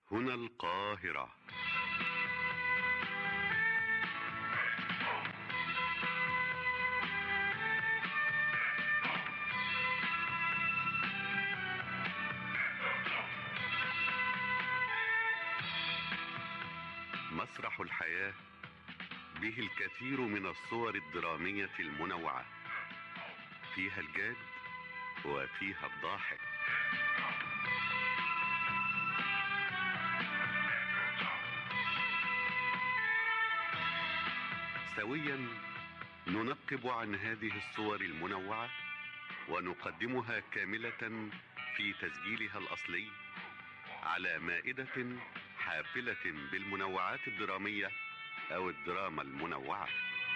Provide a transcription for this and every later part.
هنا القاهرة مسرح الحياة به الكثير من الصور الدرامية المنوعة فيها الجاد وفيها الضاحك سويا ننقب عن هذه الصور المنوعة ونقدمها كاملة في تسجيلها الأصلي على مائدة حافلة بالمنوعات الدرامية أو الدراما المنوعة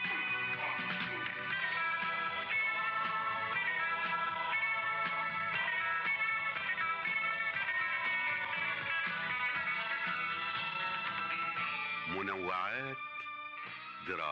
منوعات درامية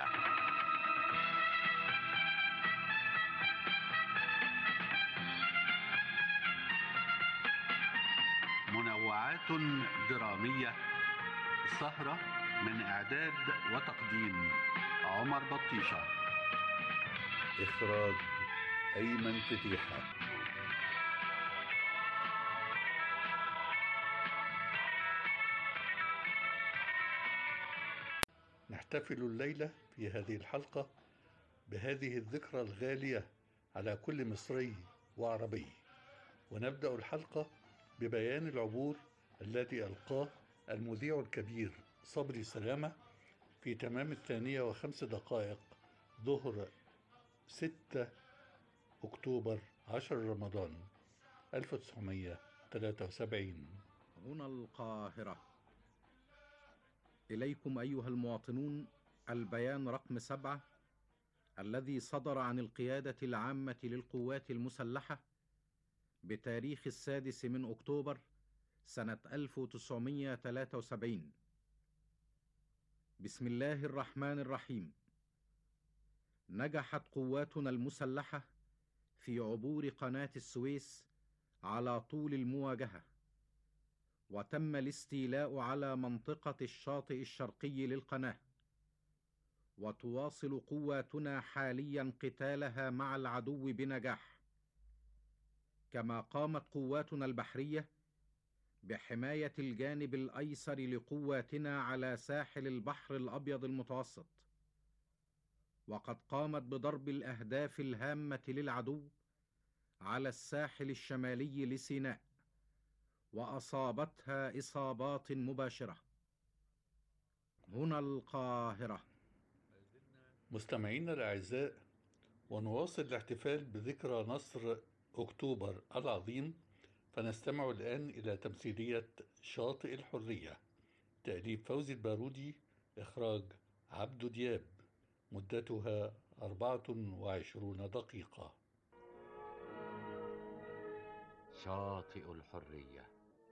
منوعات درامية سهرة من إعداد وتقديم عمر بطيشة إخراج أيمن فتيحة نحتفل الليلة في هذه الحلقة بهذه الذكرى الغالية على كل مصري وعربي ونبدأ الحلقة ببيان العبور الذي ألقاه المذيع الكبير صبري سلامة في تمام الثانية وخمس دقائق ظهر ستة أكتوبر عشر رمضان 1973 هنا القاهرة إليكم أيها المواطنون البيان رقم سبعة الذي صدر عن القيادة العامة للقوات المسلحة بتاريخ السادس من أكتوبر سنة 1973 بسم الله الرحمن الرحيم نجحت قواتنا المسلحة في عبور قناة السويس على طول المواجهة وتم الاستيلاء على منطقة الشاطئ الشرقي للقناة وتواصل قواتنا حاليا قتالها مع العدو بنجاح كما قامت قواتنا البحرية بحماية الجانب الأيسر لقواتنا على ساحل البحر الأبيض المتوسط وقد قامت بضرب الأهداف الهامة للعدو على الساحل الشمالي لسيناء واصابتها اصابات مباشره هنا القاهره مستمعينا الأعزاء ونواصل الاحتفال بذكرى نصر أكتوبر العظيم فنستمع الآن إلى تمثيلية شاطئ الحرية تأليف فوزي البارودي إخراج عبد دياب مدتها أربعة وعشرون دقيقة شاطئ الحرية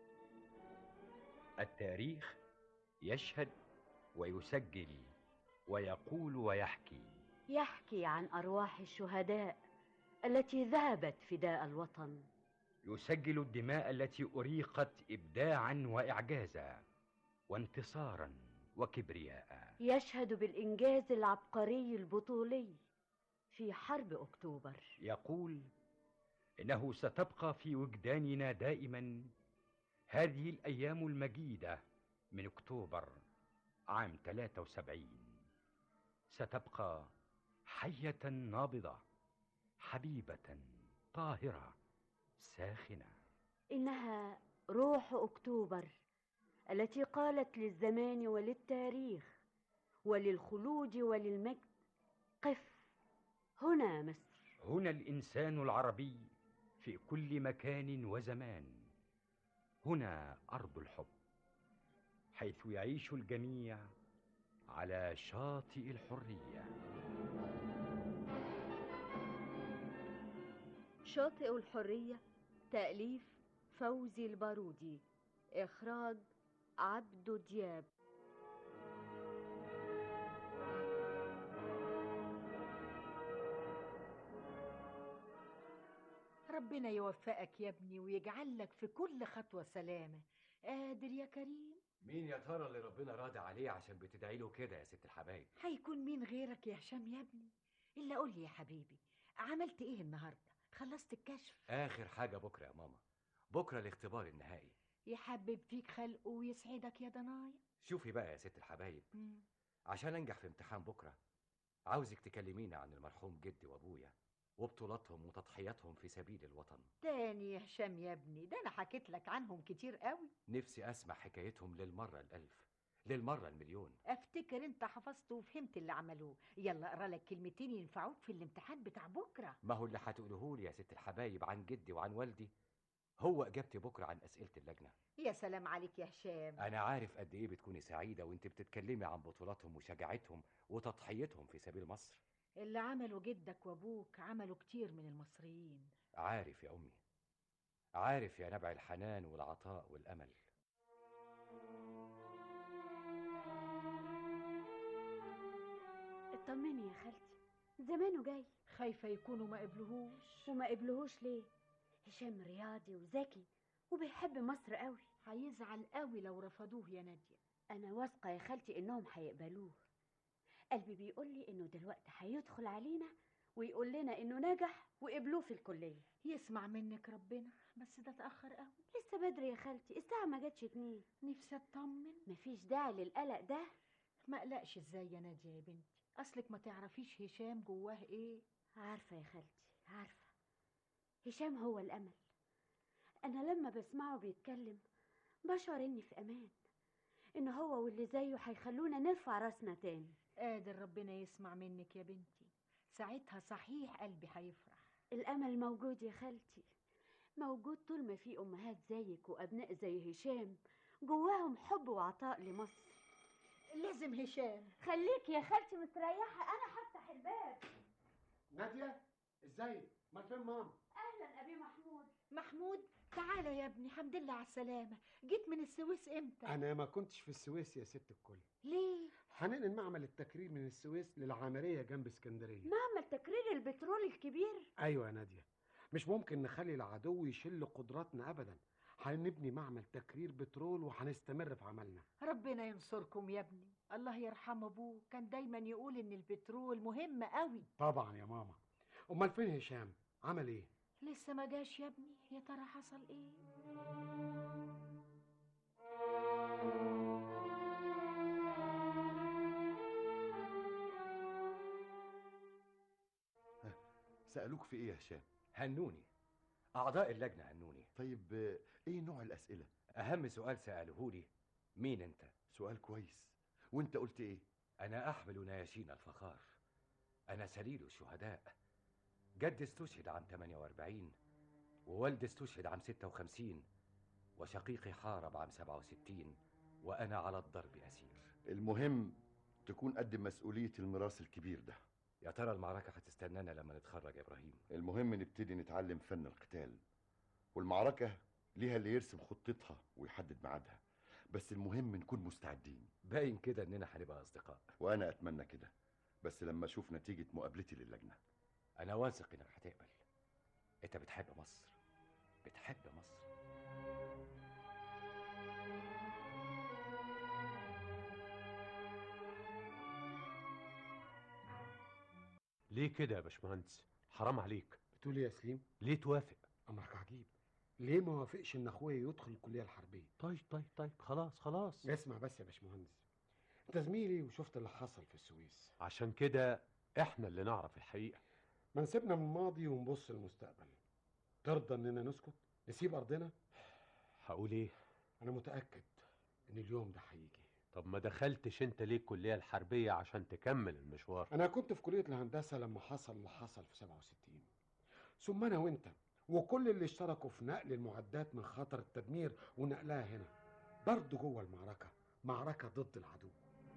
التاريخ يشهد ويسجل ويقول ويحكي يحكي عن أرواح الشهداء التي ذهبت فداء الوطن يسجل الدماء التي أريقت إبداعا وإعجازا وانتصارا وكبرياء يشهد بالإنجاز العبقري البطولي في حرب أكتوبر يقول إنه ستبقى في وجداننا دائما هذه الأيام المجيدة من أكتوبر عام 73 ستبقى حية نابضة حبيبة طاهرة ساخنة إنها روح أكتوبر التي قالت للزمان وللتاريخ وللخلود وللمجد قف هنا مصر هنا الإنسان العربي في كل مكان وزمان هنا أرض الحب حيث يعيش الجميع على شاطئ الحرية شاطئ الحرية تأليف فوزي البارودي إخراج عبدو دياب ربنا يوفقك يا ابني ويجعل لك في كل خطوة سلامة قادر يا كريم مين يا ترى اللي ربنا راضي عليه عشان بتدعي له كده يا ست الحبايب هيكون مين غيرك يا هشام يا ابني الا قول لي يا حبيبي عملت ايه النهارده خلصت الكشف اخر حاجه بكره يا ماما بكره الاختبار النهائي يحبب فيك خلقه ويسعدك يا ضنايا شوفي بقى يا ست الحبايب مم. عشان انجح في امتحان بكره عاوزك تكلميني عن المرحوم جدي وابويا وبطولاتهم وتضحياتهم في سبيل الوطن تاني يا هشام يا ابني ده انا حكيت لك عنهم كتير قوي نفسي اسمع حكايتهم للمره الالف للمره المليون افتكر انت حفظت وفهمت اللي عملوه يلا اقرا لك كلمتين ينفعوك في الامتحان بتاع بكره ما هو اللي هتقوله لي يا ست الحبايب عن جدي وعن والدي هو اجابتي بكره عن اسئله اللجنه يا سلام عليك يا هشام انا عارف قد ايه بتكوني سعيده وانت بتتكلمي عن بطولاتهم وشجاعتهم وتضحيتهم في سبيل مصر اللي عمله جدك وابوك عملوا كتير من المصريين عارف يا امي عارف يا نبع الحنان والعطاء والامل اطمني يا خالتي زمانه جاي خايفه يكونوا ما قبلوهوش وما قبلهوش ليه هشام رياضي وذكي وبيحب مصر قوي هيزعل قوي لو رفضوه يا ناديه انا واثقه يا خالتي انهم هيقبلوه قلبي بيقول لي انه دلوقتي هيدخل علينا ويقول لنا انه نجح وقبلوه في الكليه يسمع منك ربنا بس ده اتاخر قوي لسه بدري يا خالتي الساعه ما جاتش اتنين نفسي اطمن مفيش داعي للقلق ده ما قلقش ازاي يا ناديه يا بنتي اصلك ما تعرفيش هشام جواه ايه عارفه يا خالتي عارفه هشام هو الامل انا لما بسمعه بيتكلم بشعر اني في امان ان هو واللي زيه هيخلونا نرفع راسنا تاني قادر ربنا يسمع منك يا بنتي ساعتها صحيح قلبي هيفرح الامل موجود يا خالتي موجود طول ما في امهات زيك وابناء زي هشام جواهم حب وعطاء لمصر لازم هشام خليك يا خالتي مستريحه انا هفتح الباب نادية ازاي؟ ما فين ماما؟ اهلا ابي محمود محمود تعالى يا ابني حمد لله على السلامه جيت من السويس امتى أنا ما كنتش في السويس يا ست الكل ليه هننقل معمل التكرير من السويس للعامرية جنب اسكندرية معمل تكرير البترول الكبير أيوة يا نادية مش ممكن نخلي العدو يشل قدراتنا أبدا هنبني معمل تكرير بترول وهنستمر في عملنا ربنا ينصركم يا ابني الله يرحم ابوه كان دايما يقول ان البترول مهم قوي طبعا يا ماما أمال فين هشام؟ عمل إيه؟ لسه ما جاش يا ابني يا ترى حصل ايه سألوك في ايه يا هشام هنوني اعضاء اللجنه هنوني طيب آه، ايه نوع الأسئلة اهم سؤال ساله لي مين انت سؤال كويس وانت قلت ايه انا احمل نياشين الفخار انا سليل الشهداء جدي استشهد عام 48 ووالدي استشهد عام 56 وشقيقي حارب عام 67 وانا على الضرب اسير المهم تكون قد مسؤولية الميراث الكبير ده يا ترى المعركه هتستنانا لما نتخرج يا ابراهيم المهم نبتدي نتعلم فن القتال والمعركة ليها اللي يرسم خطتها ويحدد ميعادها بس المهم نكون مستعدين باين كده اننا هنبقى اصدقاء وانا اتمنى كده بس لما اشوف نتيجة مقابلتي للجنة انا واثق انك هتقبل انت بتحب مصر بتحب مصر ليه كده يا باشمهندس حرام عليك بتقول إيه يا سليم؟ ليه توافق أمرك عجيب ليه ما وافقش إن أخويا يدخل الكلية الحربية؟ طيب طيب طيب خلاص خلاص اسمع بس يا باشمهندس أنت زميلي وشفت اللي حصل في السويس عشان كده احنا اللي نعرف الحقيقة ما نسيبنا من الماضي ونبص للمستقبل ترضى إننا نسكت؟ نسيب أرضنا؟ هقول ايه أنا متأكد إن اليوم ده هيجي طب ما دخلتش انت ليه الكلية الحربية عشان تكمل المشوار أنا كنت في كلية الهندسة لما حصل اللي حصل في 67 ثم أنا وأنت وكل اللي اشتركوا في نقل المعدات من خطر التدمير ونقلها هنا برضه جوه المعركة معركة ضد العدو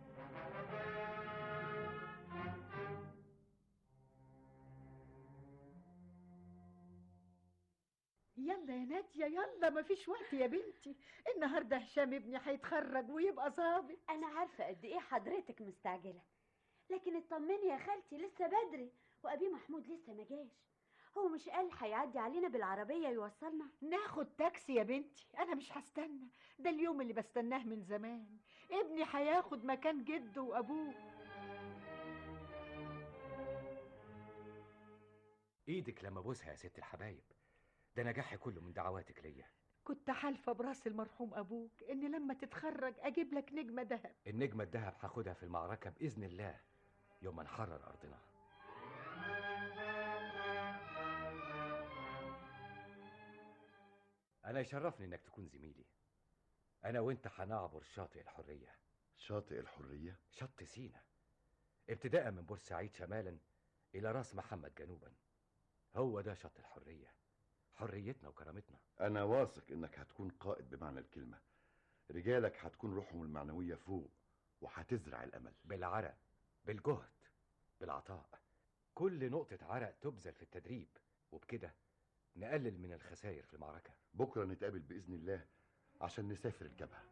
يلا يا ناديه يلا مفيش وقت يا بنتي النهارده هشام ابني هيتخرج ويبقى ظابط انا عارفه قد ايه حضرتك مستعجله لكن اطمني يا خالتي لسه بدري وابي محمود لسه ما جاش هو مش قال هيعدي علينا بالعربية يوصلنا ناخد تاكسي يا بنتي انا مش هستنى ده اليوم اللي بستناه من زمان ابني هياخد مكان جده وابوه ايدك لما بوسها يا ست الحبايب ده نجاحي كله من دعواتك ليا كنت حالفه براس المرحوم ابوك ان لما تتخرج اجيب لك نجمه دهب النجمة الدهب هاخدها في المعركة بإذن الله يوم ما نحرر أرضنا أنا يشرفني إنك تكون زميلي أنا وأنت هنعبر شاطئ الحرية شاطئ الحرية شط سينا ابتداء من بورسعيد شمالا إلى راس محمد جنوبا هو ده شط الحرية حريتنا وكرامتنا أنا واثق إنك هتكون قائد بمعنى الكلمة رجالك هتكون روحهم المعنوية فوق وهتزرع الأمل بالعرق بالجهد بالعطاء كل نقطة عرق تبذل في التدريب وبكده نقلل من الخسائر في المعركة بكرة نتقابل بإذن الله عشان نسافر الجبهة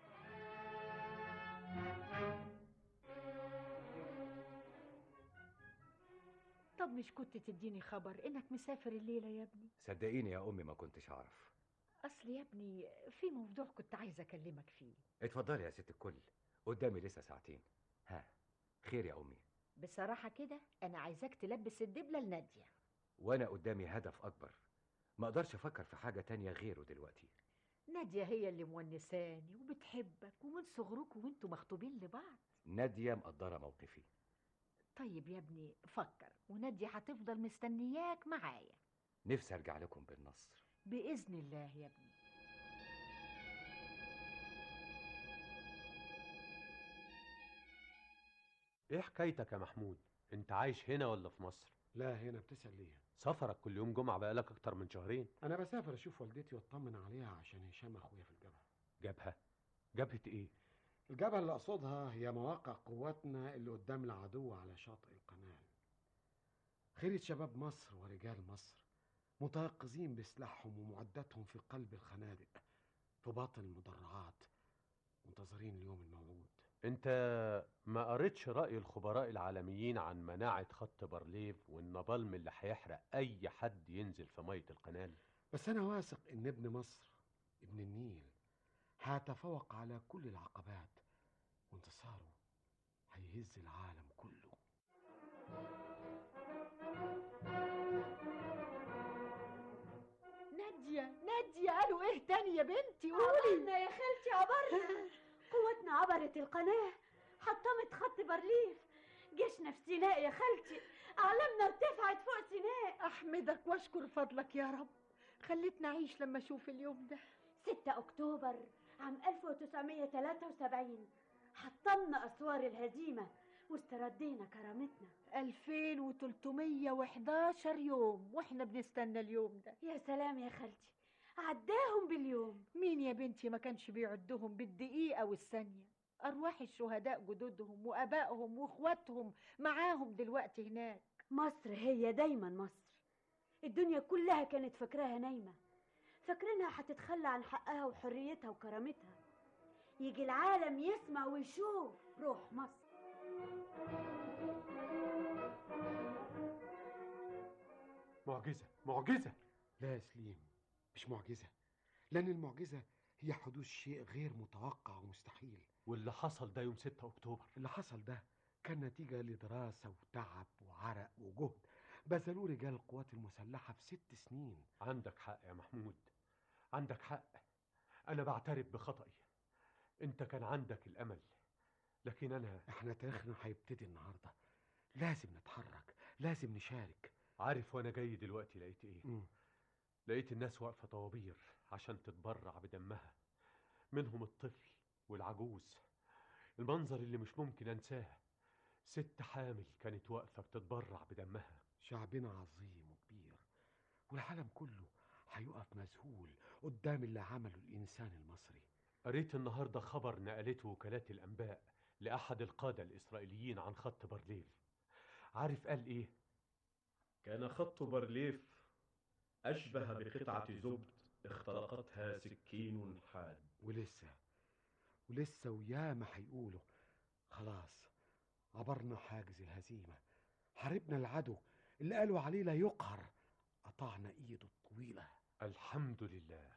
طب مش كنت تديني خبر انك مسافر الليله يا ابني صدقيني يا أمي ما كنتش أعرف اصل يا ابني في موضوع كنت عايزه اكلمك فيه اتفضلي يا ست الكل قدامي لسه ساعتين ها خير يا أمي بصراحه كده انا عايزاك تلبس الدبله لناديه وأنا قدامي هدف أكبر ما أقدرش أفكر في حاجة تانية غيره دلوقتي ناديه هي اللي مونساني وبتحبك ومن صغركم وانتوا مخطوبين لبعض نادية مقدرة موقفي طيب يا ابني فكر وناديه هتفضل مستنياك معايا نفسي أرجع لكم بالنصر باذن الله يا ابني ايه حكايتك يا محمود انت عايش هنا ولا في مصر لا هنا بتسأل ليه سفرك كل يوم جمعة بقالك اكتر من شهرين انا بسافر اشوف والدتي واطمن عليها عشان هشام اخويا في الجبهه جبهة جبهة ايه الجبهه اللي اقصدها هي مواقع قواتنا اللي قدام العدو على شاطئ القناه خيرة شباب مصر ورجال مصر متيقظين بسلاحهم ومعداتهم في قلب الخنادق في باطن المدرعات منتظرين اليوم الموعود انت ما قريتش رأي الخبراء العالميين عن مناعة خط بارليف والنبالم اللي هيحرق اي حد ينزل في مية القنال بس انا واثق ان ابن مصر ابن النيل هيتفوق على كل العقبات وانتصاره هيهز العالم كله ناديه ناديه قالوا ايه تاني يا بنتي قولي عبرنا يا خالتي عبرنا قوتنا عبرت القناة حطمت خط بارليف جيشنا في سيناء يا خالتي أعلامنا ارتفعت فوق سيناء احمدك واشكر فضلك يا رب خليتني اعيش لما اشوف اليوم ده 6 أكتوبر عام 1973 حطمنا أسوار الهزيمة واستردينا كرامتنا 2311 يوم واحنا بنستنى اليوم ده يا سلام يا خالتي عداهم باليوم مين يا بنتي ما كانش بيعدهم بالدقيقة والثانية أرواح الشهداء جدودهم وأبائهم وإخواتهم معاهم دلوقتي هناك مصر هي دايما مصر الدنيا كلها كانت فاكراها نايمة فاكرينها هتتخلى عن حقها وحريتها وكرامتها يجي العالم يسمع ويشوف روح مصر معجزة معجزة لا يا سليم مش معجزة لأن المعجزة هي حدوث شيء غير متوقع ومستحيل واللي حصل ده يوم 6 اكتوبر اللي حصل ده كان نتيجة لدراسة وتعب وعرق وجهد بذلوه رجال القوات المسلحة في ست سنين عندك حق يا محمود عندك حق انا بعترف بخطئي انت كان عندك الامل لكن انا احنا تاريخنا هيبتدي النهاردة لازم نتحرك لازم نشارك عارف وانا جاي دلوقتي لقيت ايه مم. لقيت الناس واقفة طوابير عشان تتبرع بدمها منهم الطفل والعجوز المنظر اللي مش ممكن انساه ست حامل كانت واقفة بتتبرع بدمها شعبنا عظيم وكبير والعالم كله هيقف مذهول قدام اللي عمله الإنسان المصري قريت النهاردة خبر نقلته وكالات الأنباء لأحد القادة الإسرائيليين عن خط بارليف عارف قال إيه؟ كان خط بارليف أشبه بقطعة زبد اخترقتها سكين حاد ولسه ولسه وياما هيقولوا خلاص عبرنا حاجز الهزيمة حاربنا العدو اللي قالوا عليه لا يقهر قطعنا ايده الطويلة الحمد لله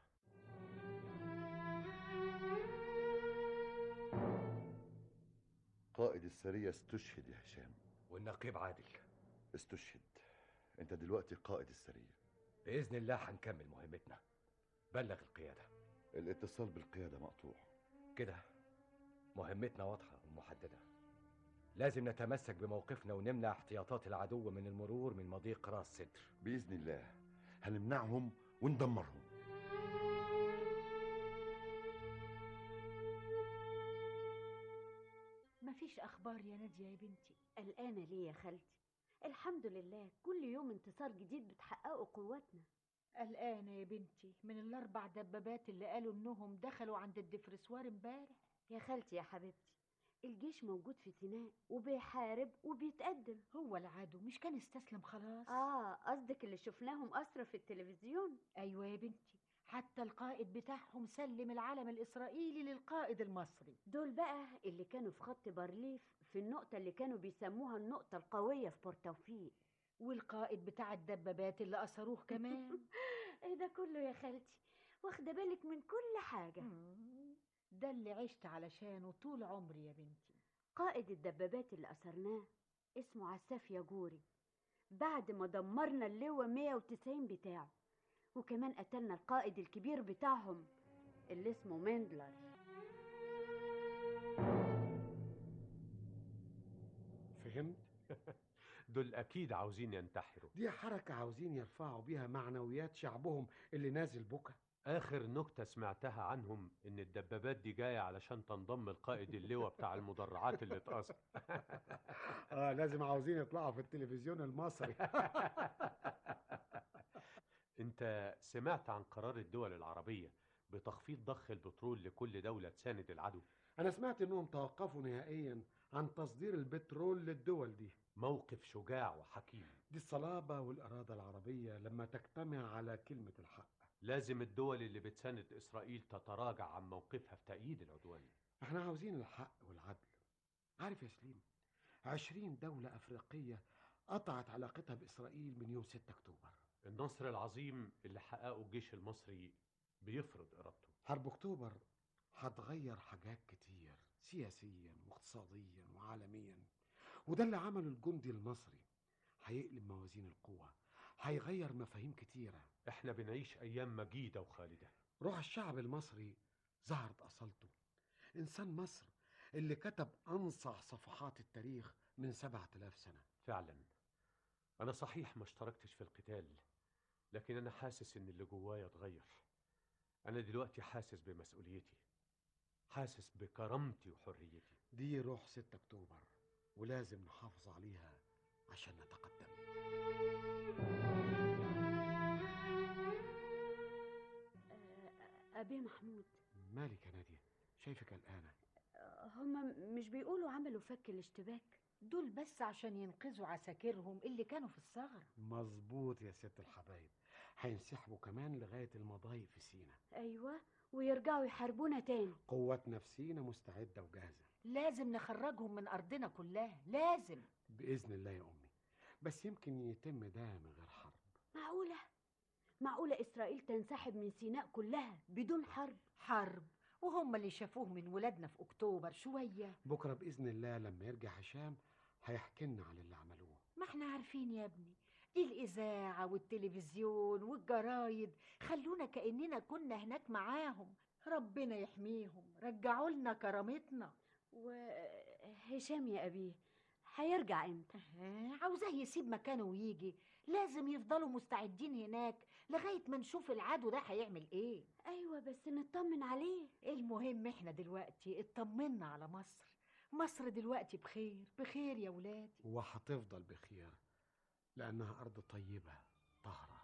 قائد السرية استشهد يا هشام والنقيب عادل استشهد انت دلوقتي قائد السرية بإذن الله هنكمل مهمتنا بلغ القيادة الاتصال بالقيادة مقطوع كده مهمتنا واضحة ومحددة لازم نتمسك بموقفنا ونمنع احتياطات العدو من المرور من مضيق راس سدر بإذن الله هنمنعهم وندمرهم مفيش اخبار يا ناديه يا بنتي قلقانة ليه يا خالتي الحمد لله كل يوم انتصار جديد بتحققه قواتنا قلقانه يا بنتي من الاربع دبابات اللي قالوا انهم دخلوا عند الدفرسوار امبارح يا خالتي يا حبيبتي الجيش موجود في سيناء وبيحارب وبيتقدم هو العدو مش كان استسلم خلاص اه قصدك اللي شفناهم أسرى في التلفزيون ايوه يا بنتي حتى القائد بتاعهم سلم العلم الاسرائيلي للقائد المصري دول بقى اللي كانوا في خط بارليف في النقطة اللي كانوا بيسموها النقطة القوية في بورتوفيق والقائد بتاع الدبابات اللي أسروه كمان ايه ده كله يا خالتي واخدة بالك من كل حاجة مم. ده اللي عشت علشانه طول عمري يا بنتي قائد الدبابات اللي أسرناه اسمه عساف ياجوري بعد ما دمرنا اللواء 190 بتاعه وكمان قتلنا القائد الكبير بتاعهم اللي اسمه مندلر فهمت دول أكيد عاوزين ينتحروا دي حركة عاوزين يرفعوا بيها معنويات شعبهم اللي نازل بكا آخر نكتة سمعتها عنهم إن الدبابات دي جاية علشان تنضم القائد اللواء بتاع المدرعات اللي اتأثر اه لازم عاوزين يطلعوا في التلفزيون المصري أنت سمعت عن قرار الدول العربية بتخفيض ضخ البترول لكل دولة تساند العدو انا سمعت انهم توقفوا نهائيا عن تصدير البترول للدول دي موقف شجاع وحكيم دي الصلابة والإرادة العربية لما تجتمع على كلمة الحق لازم الدول اللي بتساند إسرائيل تتراجع عن موقفها في تأييد العدوان احنا عاوزين الحق والعدل عارف يا سليم عشرين دولة أفريقية قطعت علاقتها بإسرائيل من يوم 6 أكتوبر النصر العظيم اللي حققه الجيش المصري بيفرض إرادته حرب أكتوبر هتغير حاجات كتير سياسيا واقتصاديا وعالميا وده اللي عمله الجندي المصري هيقلب موازين القوة هيغير مفاهيم كتيرة احنا بنعيش أيام مجيدة وخالدة روح الشعب المصري ظهرت أصالته إنسان مصر اللي كتب أنصع صفحات التاريخ من سبعة آلاف سنة فعلا أنا صحيح ما اشتركتش في القتال لكن أنا حاسس إن اللي جوايا اتغير أنا دلوقتي حاسس بمسؤوليتي حاسس بكرامتي وحريتي دي روح 6 أكتوبر ولازم نحافظ عليها عشان نتقدم آه، أبي محمود مالك يا نادية شايفك قلقانة آه، هما مش بيقولوا عملوا فك الاشتباك دول بس عشان ينقذوا عساكرهم اللي كانوا في الثغرة مظبوط يا ست الحبايب هينسحبوا كمان لغاية المضايق في سينا أيوة ويرجعوا يحاربونا تاني قواتنا في سينا مستعدة وجاهزة لازم نخرجهم من أرضنا كلها لازم بإذن الله يا أمي بس يمكن يتم ده من غير حرب معقولة معقولة إسرائيل تنسحب من سيناء كلها بدون حرب حرب وهم اللي شافوه من ولادنا في أكتوبر شوية بكرة بإذن الله لما يرجع هشام هيحكي لنا على اللي عملوه ما احنا عارفين يا ابني دي الإذاعة والتلفزيون والجرايد خلونا كأننا كنا هناك معاهم ربنا يحميهم رجعوا لنا كرامتنا وهشام يا أبيه هيرجع امتى آه، عاوزاه يسيب مكانه ويجي لازم يفضلوا مستعدين هناك لغاية ما نشوف العدو ده هيعمل ايه أيوة بس نطمن عليه المهم احنا دلوقتي اطمنا على مصر مصر دلوقتي بخير بخير يا ولادي وهتفضل بخير لأنها أرض طيبة طاهرة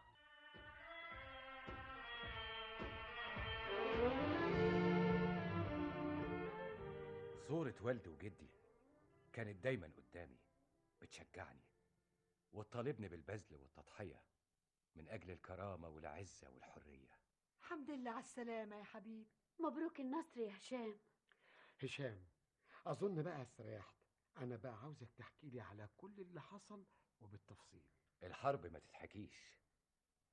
صورة والدي وجدي كانت دايما قدامي بتشجعني وتطالبني بالبذل والتضحية من أجل الكرامة والعزة والحرية الحمد لله على السلامة يا حبيبي مبروك النصر يا هشام هشام أظن بقى استريحت أنا بقى عاوزك تحكي لي على كل اللي حصل وبالتفصيل الحرب ما تتحكيش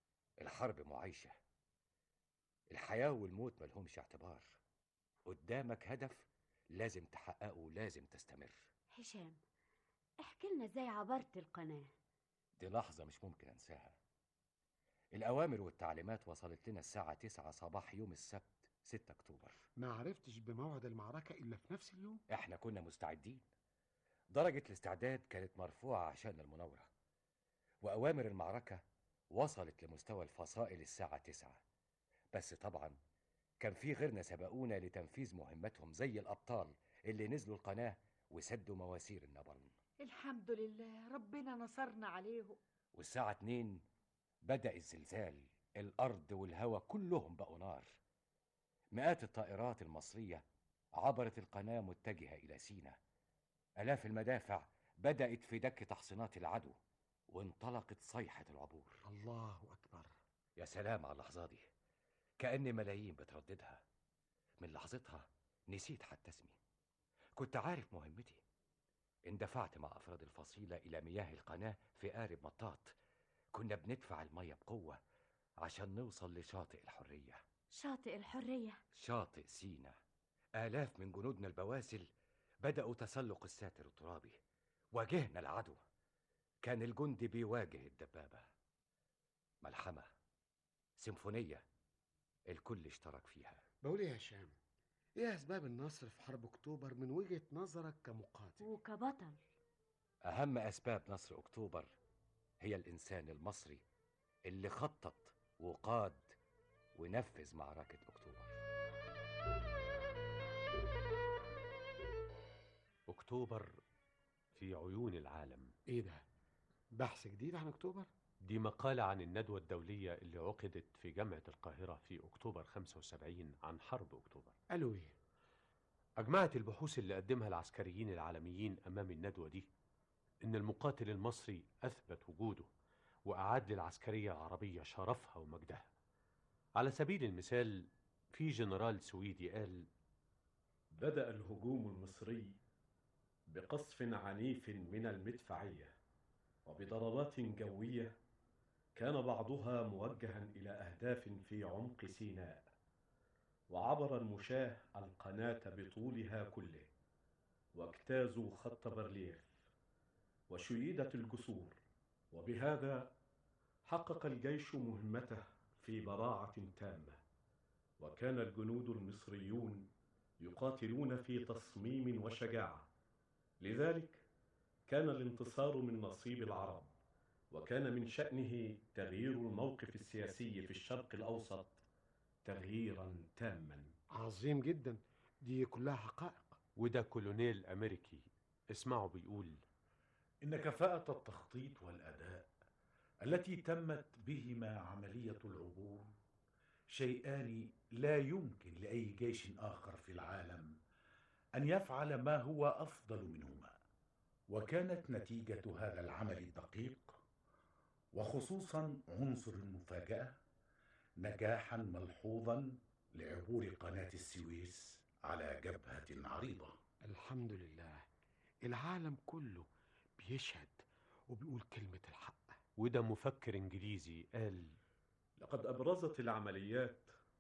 الحرب معايشة الحياة والموت ملهمش اعتبار قدامك هدف لازم تحققه ولازم تستمر هشام احكي لنا ازاي عبرت القناة دي لحظة مش ممكن أنساها الأوامر والتعليمات وصلت لنا الساعة 9 صباح يوم السبت 6 أكتوبر ما عرفتش بموعد المعركة إلا في نفس اليوم إحنا كنا مستعدين درجة الاستعداد كانت مرفوعة عشان المناورة وأوامر المعركة وصلت لمستوى الفصائل الساعة 9 بس طبعا كان في غيرنا سبقونا لتنفيذ مهمتهم زي الأبطال اللي نزلوا القناة وسدوا مواسير النبرن الحمد لله ربنا نصرنا عليهم والساعة 2 بدأ الزلزال الأرض والهواء كلهم بقوا نار مئات الطائرات المصرية عبرت القناة متجهة إلى سينا آلاف المدافع بدأت في دك تحصينات العدو وانطلقت صيحة العبور الله أكبر يا سلام على اللحظة دي كأن ملايين بترددها من لحظتها نسيت حتى اسمي كنت عارف مهمتي اندفعت مع أفراد الفصيلة إلى مياه القناة في قارب مطاط كنا بندفع المية بقوة عشان نوصل لشاطئ الحرية شاطئ الحرية شاطئ سينا آلاف من جنودنا البواسل بدأوا تسلق الساتر الترابي واجهنا العدو كان الجندي بيواجه الدبابة ملحمة سيمفونية الكل اشترك فيها بقول إيه يا هشام إيه أسباب النصر في حرب أكتوبر من وجهة نظرك كمقاتل وكبطل أهم أسباب نصر أكتوبر هي الإنسان المصري اللي خطط وقاد ونفذ معركة أكتوبر أكتوبر في عيون العالم إيه ده بحث جديد عن أكتوبر دي مقالة عن الندوة الدولية اللي عقدت في جامعة القاهرة في أكتوبر 75 عن حرب أكتوبر قالوا إيه أجمعت البحوث اللي قدمها العسكريين العالميين أمام الندوة دي إن المقاتل المصري أثبت وجوده وأعاد للعسكرية العربية شرفها ومجدها على سبيل المثال في جنرال سويدي قال بدأ الهجوم المصري بقصف عنيف من المدفعية وبضربات جوية كان بعضها موجها إلى أهداف في عمق سيناء وعبر المشاة القناة بطولها كله واجتازوا خط برليف وشيدت الجسور وبهذا حقق الجيش مهمته في براعة تامة وكان الجنود المصريون يقاتلون في تصميم وشجاعة لذلك كان الانتصار من نصيب العرب وكان من شأنه تغيير الموقف السياسي في الشرق الأوسط تغييرا تاما عظيم جدا دي كلها حقائق وده كولونيل أمريكي اسمعوا بيقول إن كفاءة التخطيط والأداء التي تمت بهما عملية العبور شيئان لا يمكن لأي جيش آخر في العالم أن يفعل ما هو أفضل منهما وكانت نتيجة هذا العمل الدقيق وخصوصا عنصر المفاجأة نجاحا ملحوظا لعبور قناة السويس على جبهة عريضة الحمد لله العالم كله بيشهد وبيقول كلمة الحق وده مفكر إنجليزي قال لقد أبرزت العمليات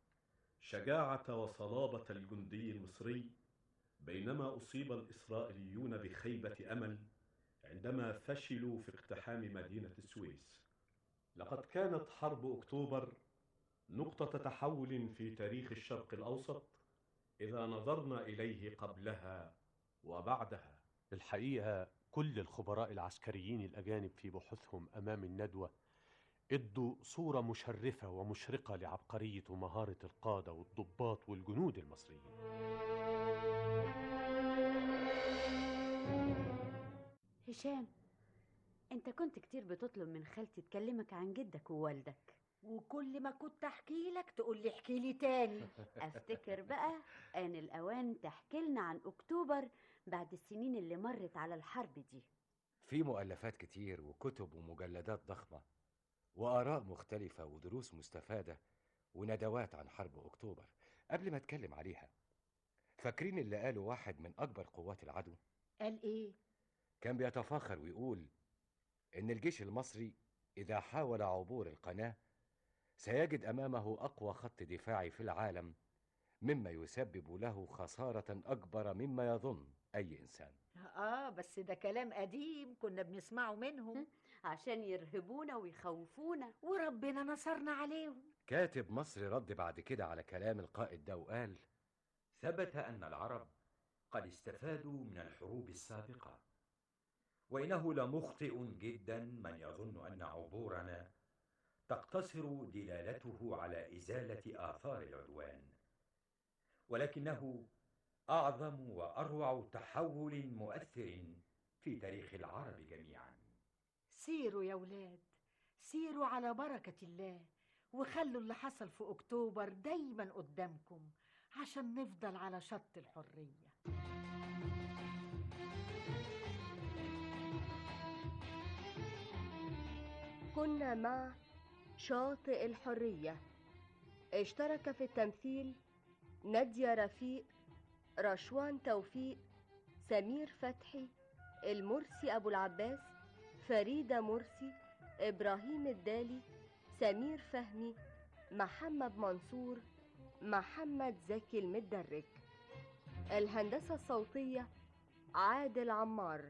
شجاعة وصلابة الجندي المصري بينما أصيب الإسرائيليون بخيبة أمل عندما فشلوا في اقتحام مدينة السويس لقد كانت حرب أكتوبر نقطة تحول في تاريخ الشرق الأوسط إذا نظرنا إليه قبلها وبعدها الحقيقة كل الخبراء العسكريين الأجانب في بحوثهم أمام الندوة ادوا صورة مشرفة ومشرقة لعبقرية ومهارة القادة والضباط والجنود المصريين هشام انت كنت كتير بتطلب من خالتي تكلمك عن جدك ووالدك وكل ما كنت احكي لك تقول لي احكي لي تاني افتكر بقى ان الاوان تحكي لنا عن اكتوبر بعد السنين اللي مرت على الحرب دي في مؤلفات كتير وكتب ومجلدات ضخمة وآراء مختلفة ودروس مستفادة وندوات عن حرب أكتوبر قبل ما أتكلم عليها فاكرين اللي قاله واحد من أكبر قوات العدو قال ايه كان بيتفاخر ويقول إن الجيش المصري إذا حاول عبور القناة سيجد أمامه أقوى خط دفاعي في العالم مما يسبب له خسارة أكبر مما يظن أي إنسان اه بس ده كلام قديم كنا بنسمعه منهم عشان يرهبونا ويخوفونا وربنا نصرنا عليهم كاتب مصري رد بعد كده على كلام القائد ده وقال ثبت أن العرب قد استفادوا من الحروب السابقة وإنه لمخطئ جدا من يظن أن عبورنا تقتصر دلالته على إزالة آثار العدوان ولكنه أعظم وأروع تحول مؤثر في تاريخ العرب جميعا سيروا يا ولاد سيروا على بركة الله وخلوا اللي حصل في أكتوبر دايما قدامكم عشان نفضل على شط الحرية كنا مع شاطئ الحرية اشترك في التمثيل نادية رفيق رشوان توفيق سمير فتحي المرسي أبو العباس فريدة مرسي إبراهيم الدالي سمير فهمي محمد منصور محمد زكي المدرج الهندسة الصوتية عادل عمار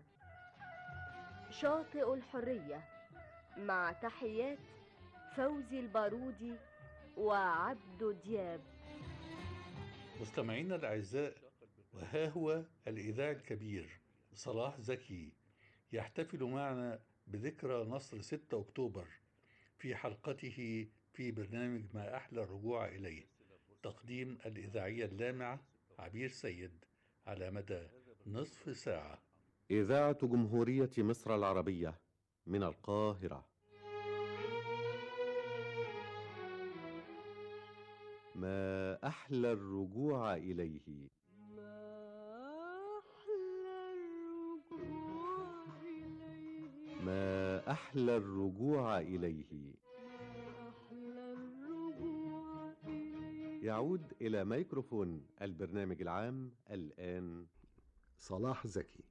شاطئ الحرية مع تحيات فوزي البارودي وعبدو دياب مستمعينا الأعزاء وها هو الإذاعي الكبير صلاح زكي يحتفل معنا بذكرى نصر 6 أكتوبر في حلقته في برنامج ما أحلى الرجوع إليه تقديم الإذاعية اللامعة عبير سيد على مدى نصف ساعة إذاعة جمهورية مصر العربية من القاهرة ما أحلى الرجوع إليه ما أحلى الرجوع إليه يعود إلى ميكروفون البرنامج العام الآن صلاح زكي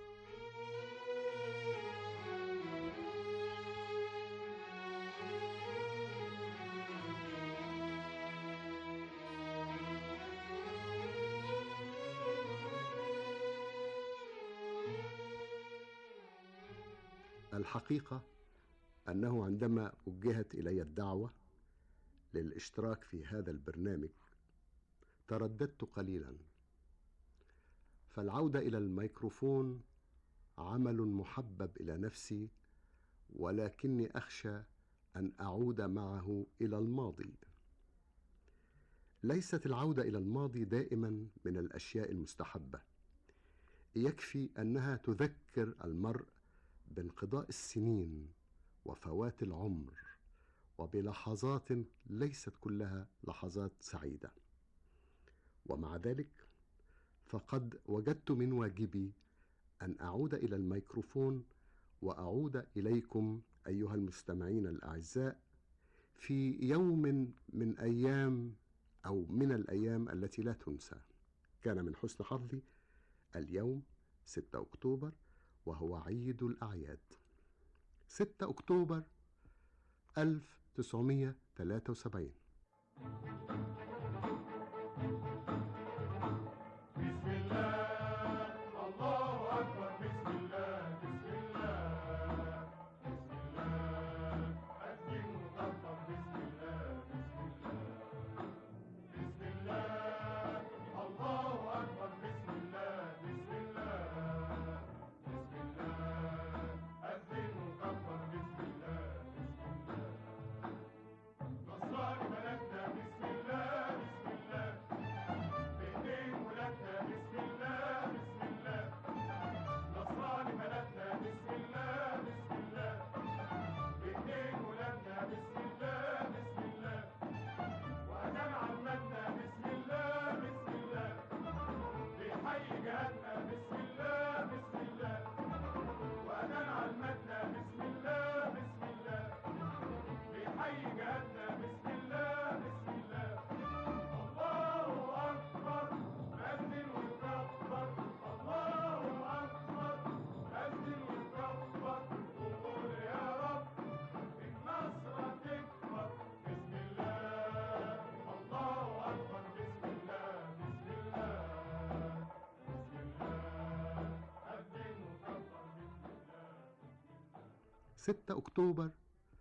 الحقيقة أنه عندما وجهت إلي الدعوة للاشتراك في هذا البرنامج ترددت قليلا فالعودة إلى الميكروفون عمل محبب إلى نفسي ولكني أخشى أن أعود معه إلى الماضي ليست العودة إلى الماضي دائما من الأشياء المستحبة يكفي أنها تذكر المرء بانقضاء السنين وفوات العمر وبلحظات ليست كلها لحظات سعيده ومع ذلك فقد وجدت من واجبي ان اعود الى الميكروفون واعود اليكم ايها المستمعين الاعزاء في يوم من ايام او من الايام التي لا تنسى كان من حسن حظي اليوم 6 اكتوبر وهو عيد الأعياد 6 أكتوبر 1973 بسم الله الله أكبر بسم الله بسم الله بسم الله أسجد مطبق بسم الله بسم الله بسم الله الله أكبر بسم الله بسم الله بسم الله أسجد مطبق بسم الله بسم الله نصران بلدنا بسم الله 6 أكتوبر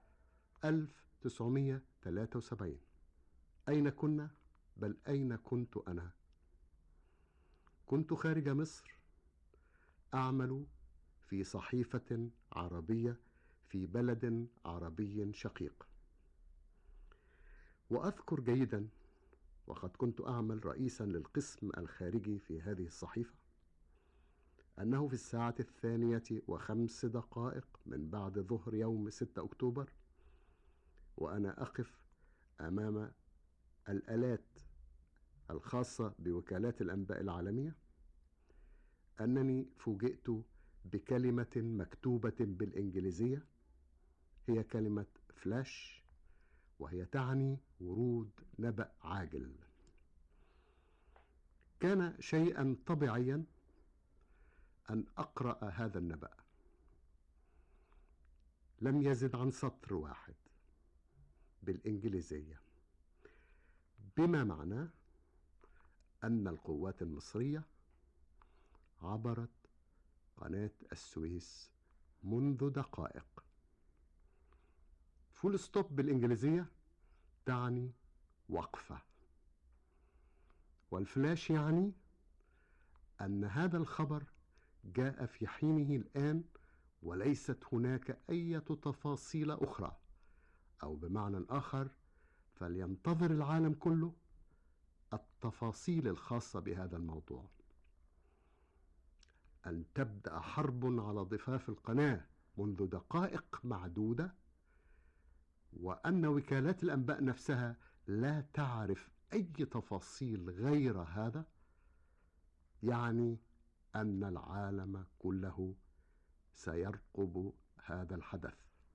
1973 أين كنا؟ بل أين كنت أنا؟ كنت خارج مصر أعمل في صحيفة عربية في بلد عربي شقيق وأذكر جيدا وقد كنت أعمل رئيسا للقسم الخارجي في هذه الصحيفة أنه في الساعة الثانية وخمس دقائق من بعد ظهر يوم 6 أكتوبر وأنا أقف أمام الآلات الخاصة بوكالات الأنباء العالمية أنني فوجئت بكلمة مكتوبة بالإنجليزية هي كلمة فلاش وهي تعني ورود نبأ عاجل كان شيئا طبيعيا أن أقرأ هذا النبأ لم يزد عن سطر واحد بالإنجليزية بما معناه أن القوات المصرية عبرت قناة السويس منذ دقائق فول ستوب بالإنجليزية تعني وقفة والفلاش يعني أن هذا الخبر جاء في حينه الآن وليست هناك أي تفاصيل أخرى أو بمعنى آخر فلينتظر العالم كله التفاصيل الخاصة بهذا الموضوع أن تبدأ حرب على ضفاف القناة منذ دقائق معدودة وأن وكالات الأنباء نفسها لا تعرف أي تفاصيل غير هذا يعني أن العالم كله سيرقب هذا الحدث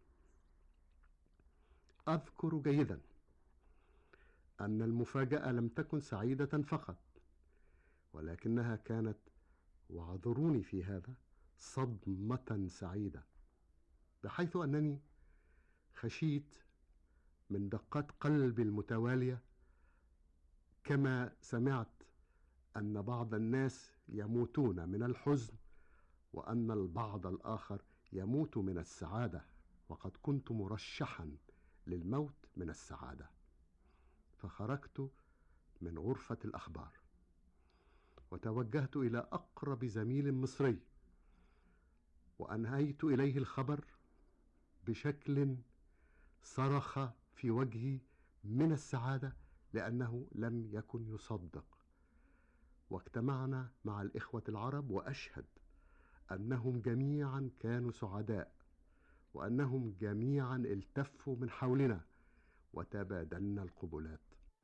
أذكر جيدا أن المفاجأة لم تكن سعيدة فقط ولكنها كانت واعذروني في هذا صدمة سعيدة بحيث أنني خشيت من دقات قلبي المتوالية كما سمعت أن بعض الناس يموتون من الحزن وأن البعض الآخر يموت من السعادة وقد كنت مرشحا للموت من السعادة فخرجت من غرفة الأخبار وتوجهت إلى أقرب زميل مصري وأنهيت إليه الخبر بشكل صرخ في وجهي من السعادة لأنه لم يكن يصدق واجتمعنا مع الإخوة العرب وأشهد أنهم جميعا كانوا سعداء وأنهم جميعا التفوا من حولنا وتبادلنا القبلات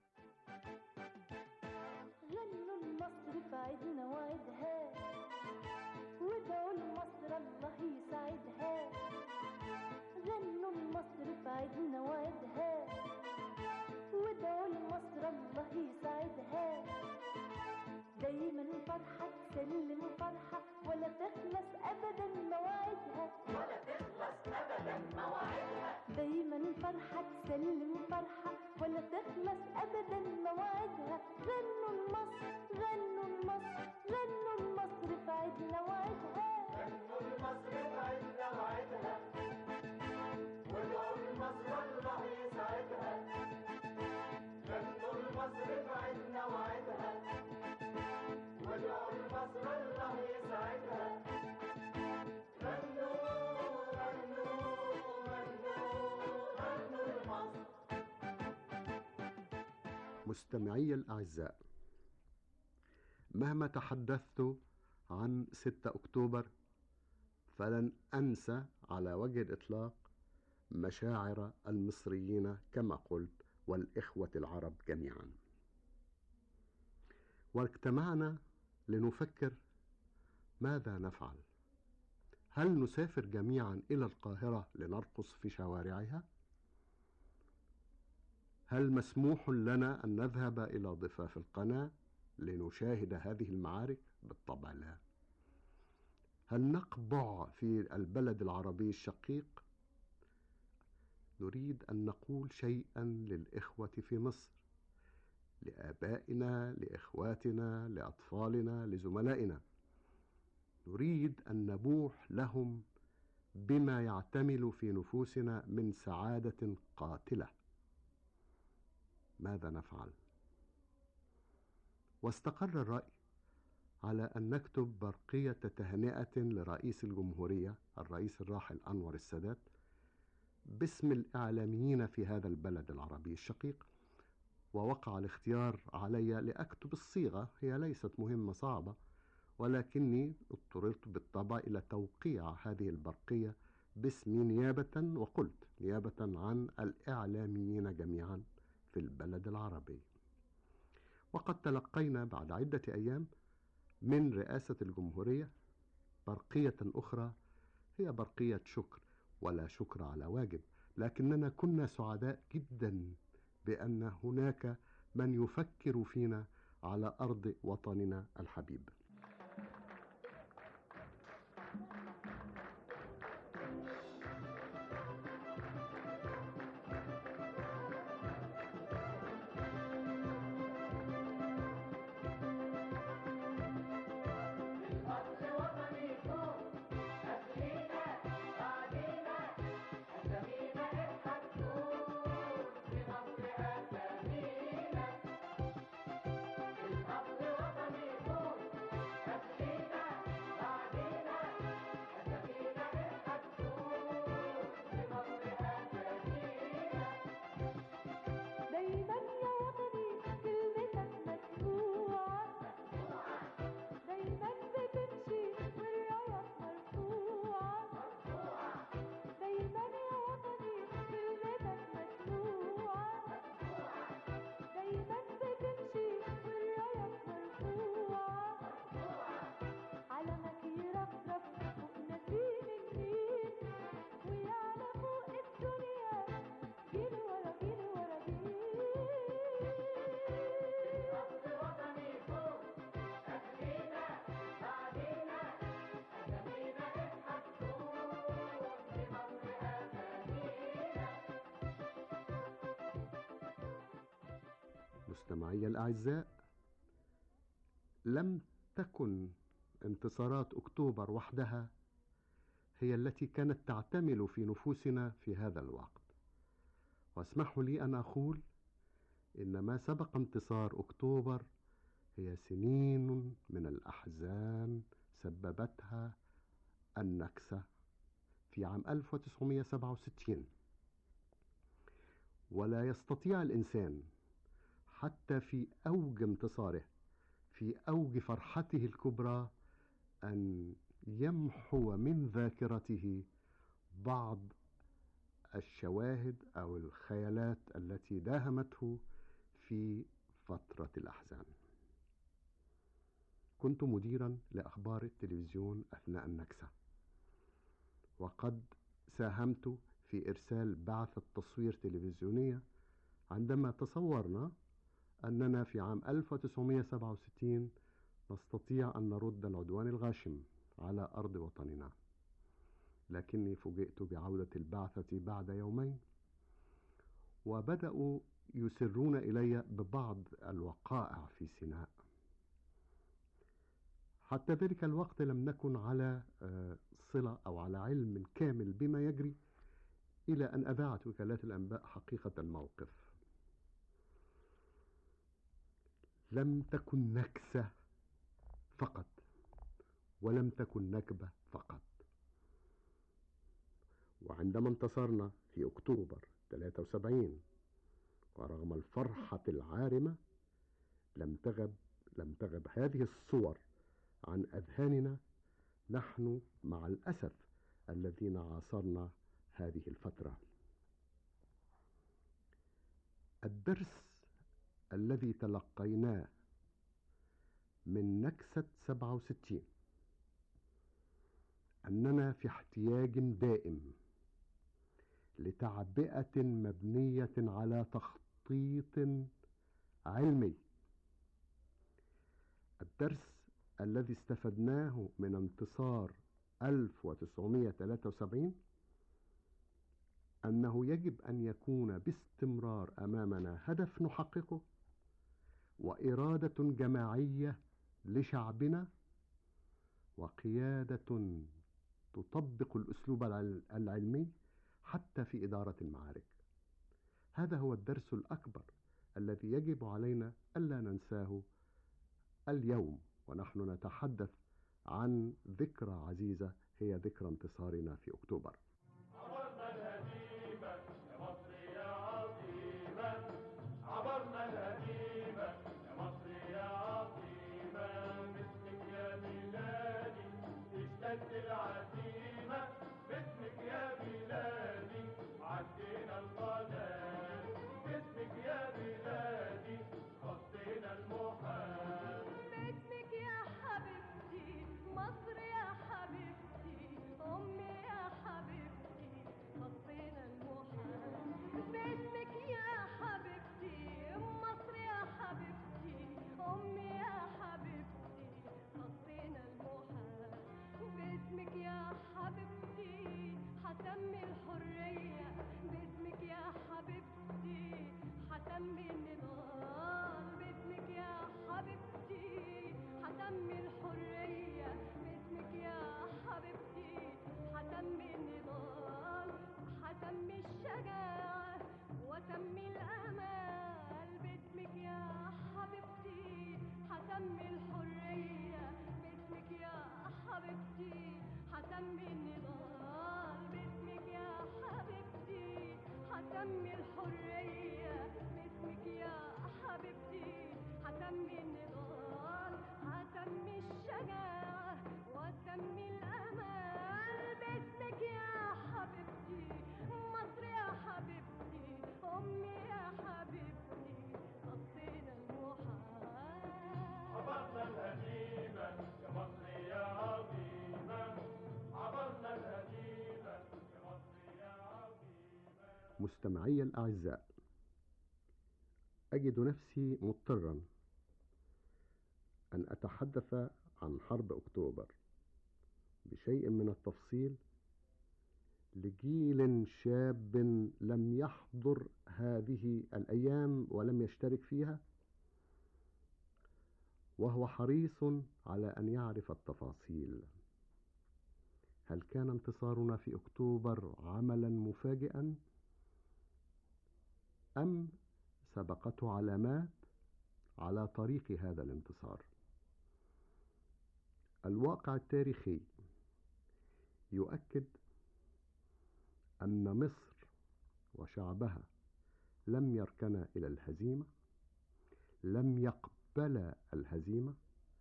غنوا لمصر في عيدنا وعيدها وادعوا لمصر الله يسعدها غنوا لمصر في عيدنا وعيدها وادعوا لمصر الله يسعدها دايما فرحة تسلم فرحة ولا تخلص أبدا مواعيدها ولا تخلص أبدا مواعيدها دايما فرحة تسلم فرحة ولا تخلص أبدا مواعيدها غنوا لمصر غنوا لمصر غنوا لمصر في عيدنا وعيدها غنوا لمصر في عيدنا وعيدها وادعوا لمصر الله يسعدها غنوا لمصر في عيدنا وعيدها وادعوا لمصر الله يسعدها غنوا غنوا غنوا غنوا لمصر مستمعي الأعزاء مهما تحدثت عن 6 أكتوبر فلن أنسى على وجه الإطلاق مشاعر المصريين كما قلت والإخوة العرب جميعا واجتمعنا لنفكر ماذا نفعل هل نسافر جميعا إلى القاهرة لنرقص في شوارعها؟ هل مسموح لنا أن نذهب إلى ضفاف القناة لنشاهد هذه المعارك؟ بالطبع لا. هل نقبع في البلد العربي الشقيق؟ نريد أن نقول شيئا للإخوة في مصر، لآبائنا، لإخواتنا، لأطفالنا، لزملائنا. نريد أن نبوح لهم بما يعتمل في نفوسنا من سعاده قاتله ماذا نفعل واستقر الراي على ان نكتب برقيه تهنئه لرئيس الجمهوريه الرئيس الراحل انور السادات باسم الاعلاميين في هذا البلد العربي الشقيق ووقع الاختيار علي لاكتب الصيغه هي ليست مهمه صعبه ولكني اضطررت بالطبع الى توقيع هذه البرقيه باسمي نيابه وقلت نيابه عن الاعلاميين جميعا في البلد العربي وقد تلقينا بعد عده ايام من رئاسه الجمهوريه برقيه اخرى هي برقيه شكر ولا شكر على واجب لكننا كنا سعداء جدا بان هناك من يفكر فينا على ارض وطننا الحبيب دايما يا وطني كلمتك مسموعة دايما بتمشي والراية مرفوعة دايما يا وطني كلمتك مسموعة دايما بتمشي والراية مرفوعة علمك يرفرف فوق نسيم النيل ويعلى فوق الدنيا جيل ورا جيل ورا جيل أصل وطني فوق أهلينا بعدينا أسامينا اضحك طول في مصر أسامينا مستمعي الاعزاء لم تكن انتصارات اكتوبر وحدها هي التي كانت تعتمل في نفوسنا في هذا الوقت واسمحوا لي ان اقول ان ما سبق انتصار اكتوبر هي سنين من الاحزان سببتها النكسه في عام 1967 ولا يستطيع الانسان حتى في اوج انتصاره في اوج فرحته الكبرى ان يمحو من ذاكرته بعض الشواهد او الخيالات التي داهمته في فتره الاحزان كنت مديرا لاخبار التلفزيون اثناء النكسه وقد ساهمت في ارسال بعثه تصوير تلفزيونيه عندما تصورنا أننا في عام 1967 نستطيع أن نرد العدوان الغاشم على أرض وطننا لكني فوجئت بعودة البعثة بعد يومين وبدأوا يسرون إلي ببعض الوقائع في سيناء حتى ذلك الوقت لم نكن على آه، صلة أو على علم كامل بما يجري إلى أن أذاعت وكالات الأنباء حقيقة الموقف لم تكن نكسة فقط ولم تكن نكبة فقط وعندما انتصرنا في أكتوبر 73 ورغم الفرحة العارمة لم تغب لم تغب هذه الصور عن أذهاننا نحن مع الأسف الذين عاصرنا هذه الفترة الدرس الذي تلقيناه من نكسة 67 أننا في احتياج دائم لتعبئة مبنية على تخطيط علمي الدرس الذي استفدناه من انتصار 1973 أنه يجب أن يكون باستمرار أمامنا هدف نحققه وإرادة جماعية لشعبنا وقيادة تطبق الأسلوب العل- العلمي حتى في إدارة المعارك هذا هو الدرس الأكبر الذي يجب علينا ألا ننساه اليوم ونحن نتحدث عن ذكرى عزيزة هي ذكرى انتصارنا في أكتوبر عبرنا الهزيمة يا مصر يا عظيمة عبرنا الهزيمة يا مصر يا عظيمة باسمك يا بلادي اشتد العزيمة باسمك يا بلادي عدينا القناة باسمك يا بلادي خطينا المحال باسمك يا حبيبتي مصر يا حبيبتي أمي يا حبيبتي خطينا المحال باسمك يا حبيبتي مصر يا حبيبتي أمي يا حبيبتي خطينا المحال باسمك يا حبيبتي حتمي الحرية باسمك يا حبيبتي حتمي النضال باسمك يا حبيبتي حتمي الحرية باسمك يا حبيبتي حتمي النضال حتمي الشجاعة وتمي الأمال باسمك يا حبيبتي حتمي الحرية باسمك يا حبيبتي حتمي النضال باسمك يا حبيبتي حتمي الحرية باسمك يا حبيبتي حتمي النضال حتمي الشجاعة وتمي الأمال باسمك يا حبيبتي مصر يا حبيبتي أمي يا حبيبتي خطينا المحال عبرنا الهزيمة يا مصر يا عظيمة عبرنا الهزيمة يا مصر يا عظيمة مستمعي الأعزاء أجد نفسي مضطرا أن أتحدث عن حرب أكتوبر بشيء من التفصيل لجيل شاب لم يحضر هذه الأيام ولم يشترك فيها وهو حريص على أن يعرف التفاصيل هل كان انتصارنا في أكتوبر عملا مفاجئا أم سبقته علامات على طريق هذا الانتصار الواقع التاريخي يؤكد أن مصر وشعبها لم يركنا إلى الهزيمة لم يقبل الهزيمة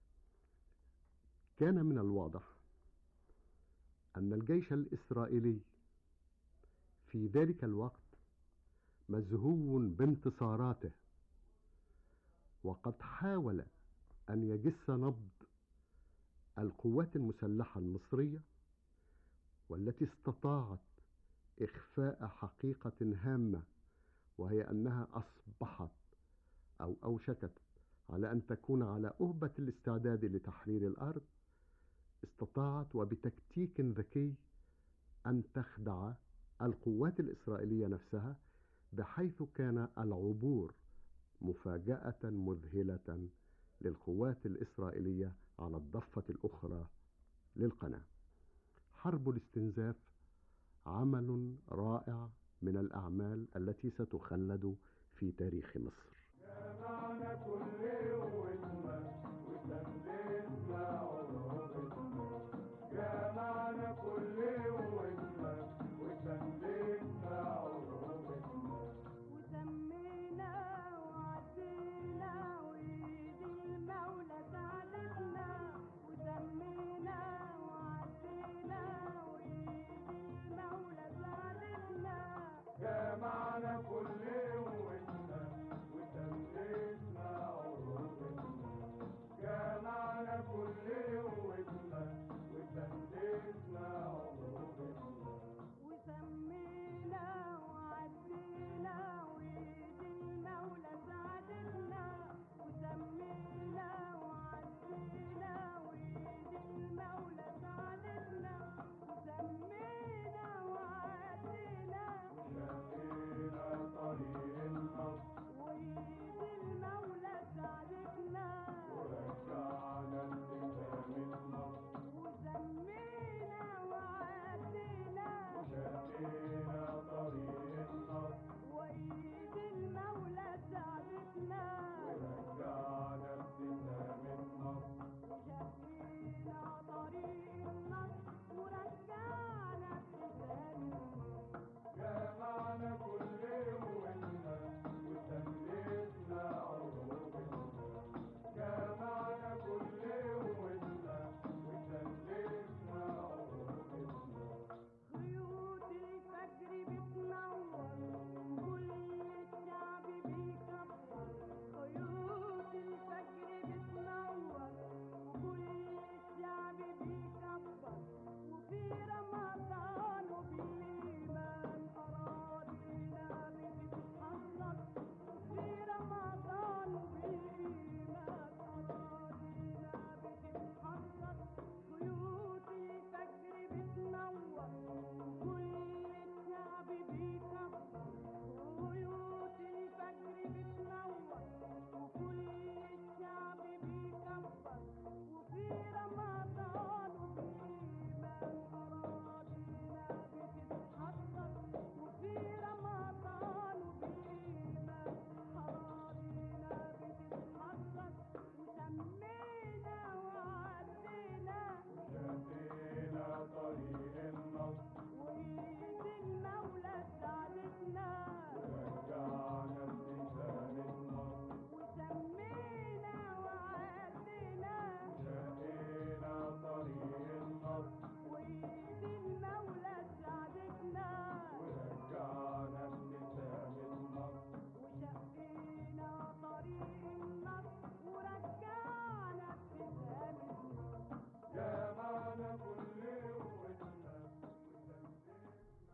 كان من الواضح أن الجيش الإسرائيلي في ذلك الوقت مزهو بانتصاراته وقد حاول أن يجس نبض القوات المسلحة المصرية والتي استطاعت إخفاء حقيقة هامة وهي أنها أصبحت أو أوشكت على أن تكون على أهبة الاستعداد لتحرير الأرض استطاعت وبتكتيك ذكي أن تخدع القوات الإسرائيلية نفسها بحيث كان العبور مفاجأة مذهلة للقوات الإسرائيلية على الضفة الأخرى للقناة. حرب الاستنزاف عمل رائع من الأعمال التي ستخلد في تاريخ مصر. جمعنا كل قوتنا وسندنا عروبتنا جمعنا كل قوتنا وسندنا عروبتنا وسمينا وعدينا وإيد المولى ساعدتنا وسمينا وعدينا وإيد المولى ساعدتنا جمعنا كل قوتنا وسندنا عروبتنا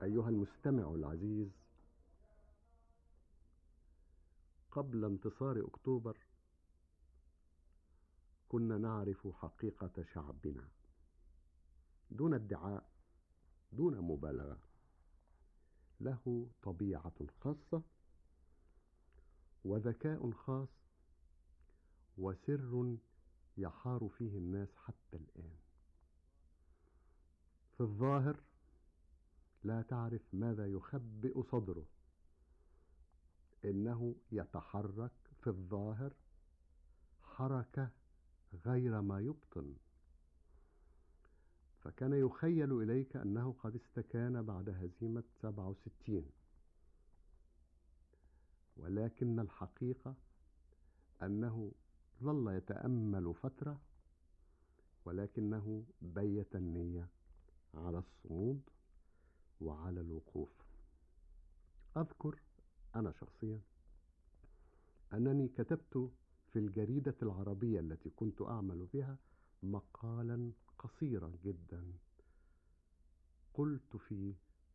أيها المستمع العزيز قبل انتصار أكتوبر كنا نعرف حقيقة شعبنا دون ادعاء دون مبالغة له طبيعة خاصة وذكاء خاص وسر يحار فيه الناس حتى الآن في الظاهر لا تعرف ماذا يخبئ صدره انه يتحرك في الظاهر حركه غير ما يبطن فكان يخيل اليك انه قد استكان بعد هزيمه 67 ولكن الحقيقه انه ظل يتامل فتره ولكنه بيت النيه على الصمود وعلى الوقوف اذكر انا شخصيا انني كتبت في الجريده العربيه التي كنت اعمل بها مقالا قصيرا جدا قلت فيه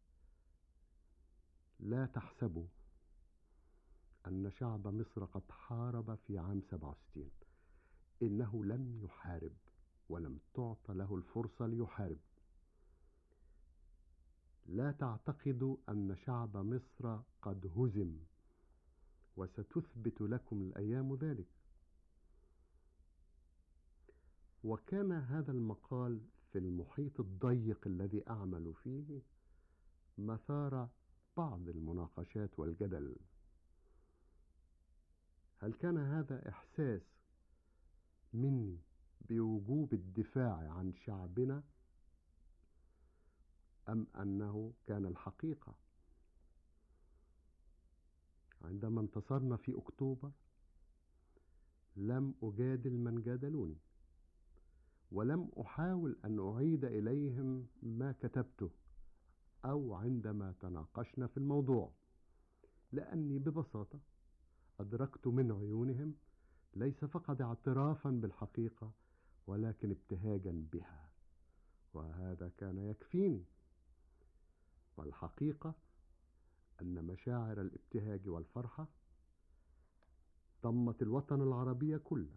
لا تحسبوا ان شعب مصر قد حارب في عام 67 انه لم يحارب ولم تعط له الفرصه ليحارب لا تعتقدوا ان شعب مصر قد هزم وستثبت لكم الايام ذلك وكان هذا المقال في المحيط الضيق الذي اعمل فيه مثار بعض المناقشات والجدل هل كان هذا احساس مني بوجوب الدفاع عن شعبنا ام انه كان الحقيقه عندما انتصرنا في اكتوبر لم اجادل من جادلوني ولم احاول ان اعيد اليهم ما كتبته او عندما تناقشنا في الموضوع لاني ببساطه ادركت من عيونهم ليس فقط اعترافا بالحقيقه ولكن ابتهاجا بها وهذا كان يكفيني والحقيقه ان مشاعر الابتهاج والفرحه ضمت الوطن العربي كله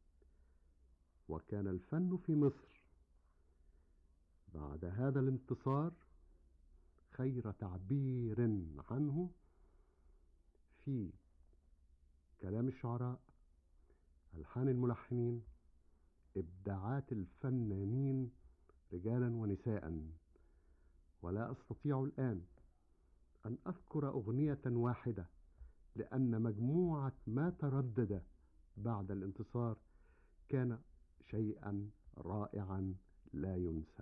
وكان الفن في مصر بعد هذا الانتصار خير تعبير عنه في كلام الشعراء الحان الملحنين ابداعات الفنانين رجالا ونساء ولا استطيع الان ان اذكر اغنيه واحده لان مجموعه ما تردد بعد الانتصار كان شيئا رائعا لا ينسى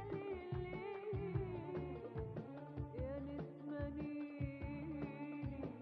يا نسمة نيلي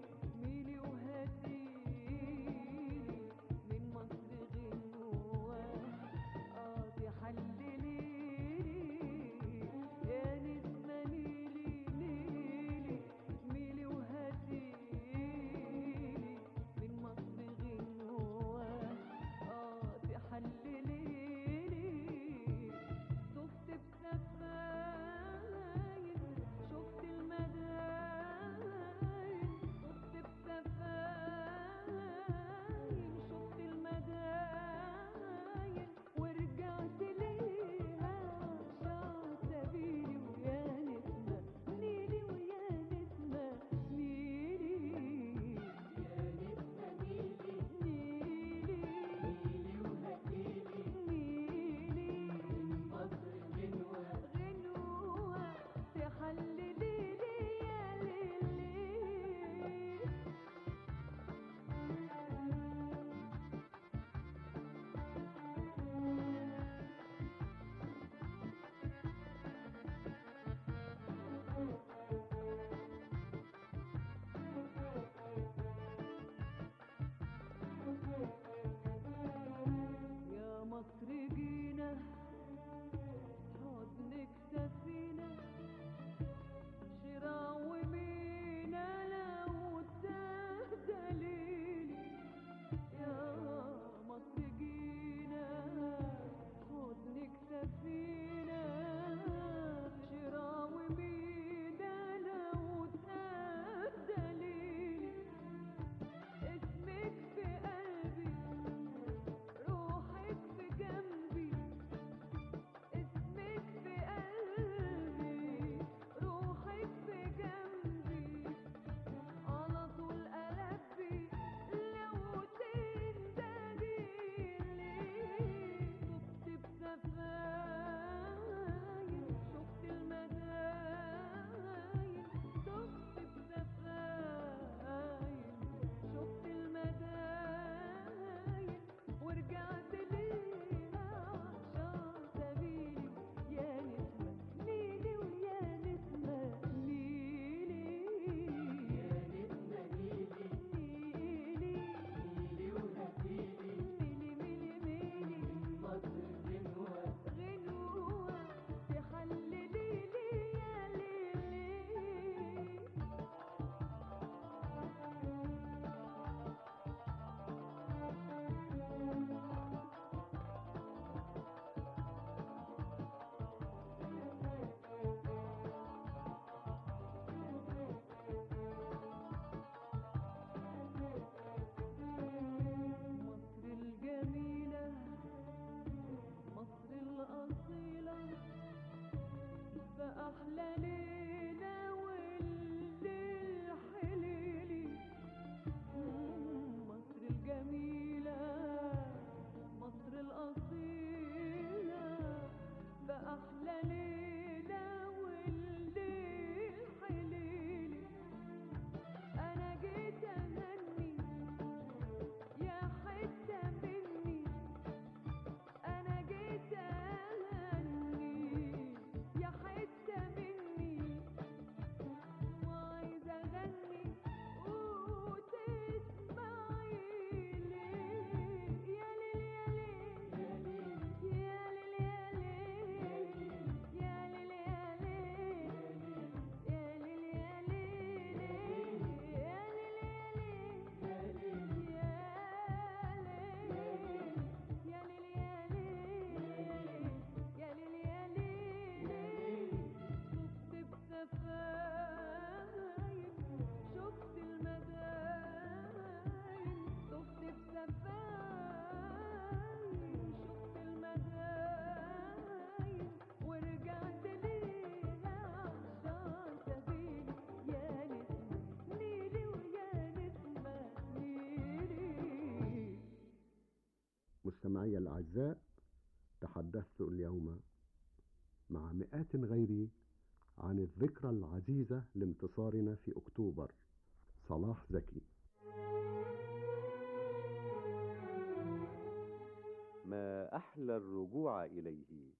مستمعي الأعزاء تحدثت اليوم مع مئات غيري عن الذكرى العزيزة لانتصارنا في أكتوبر صلاح زكي ما أحلى الرجوع إليه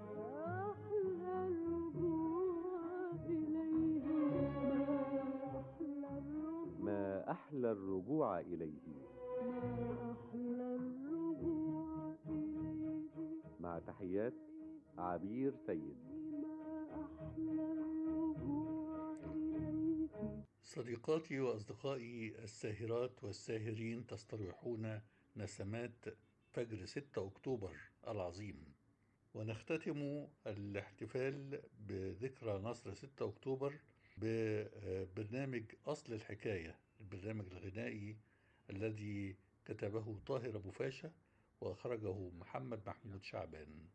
ما أحلى الرجوع إليه مع تحيات عبير سيد صديقاتي وأصدقائي الساهرات والساهرين تستريحون نسمات فجر 6 أكتوبر العظيم ونختتم الاحتفال بذكرى نصر 6 أكتوبر ببرنامج أصل الحكاية البرنامج الغنائي الذي كتبه طاهر أبو فاشا وأخرجه محمد محمود شعبان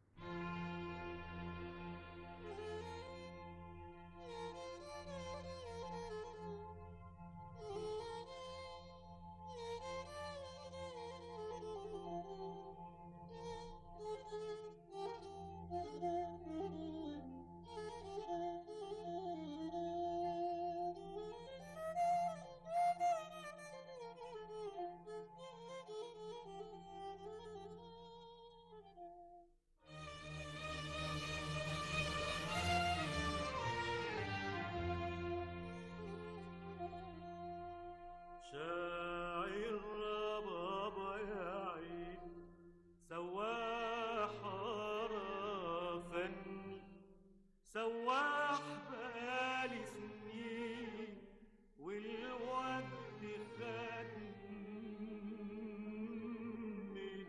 شاعر بابا يا عين سواح فني سواح بالي سنين والوقت خد مني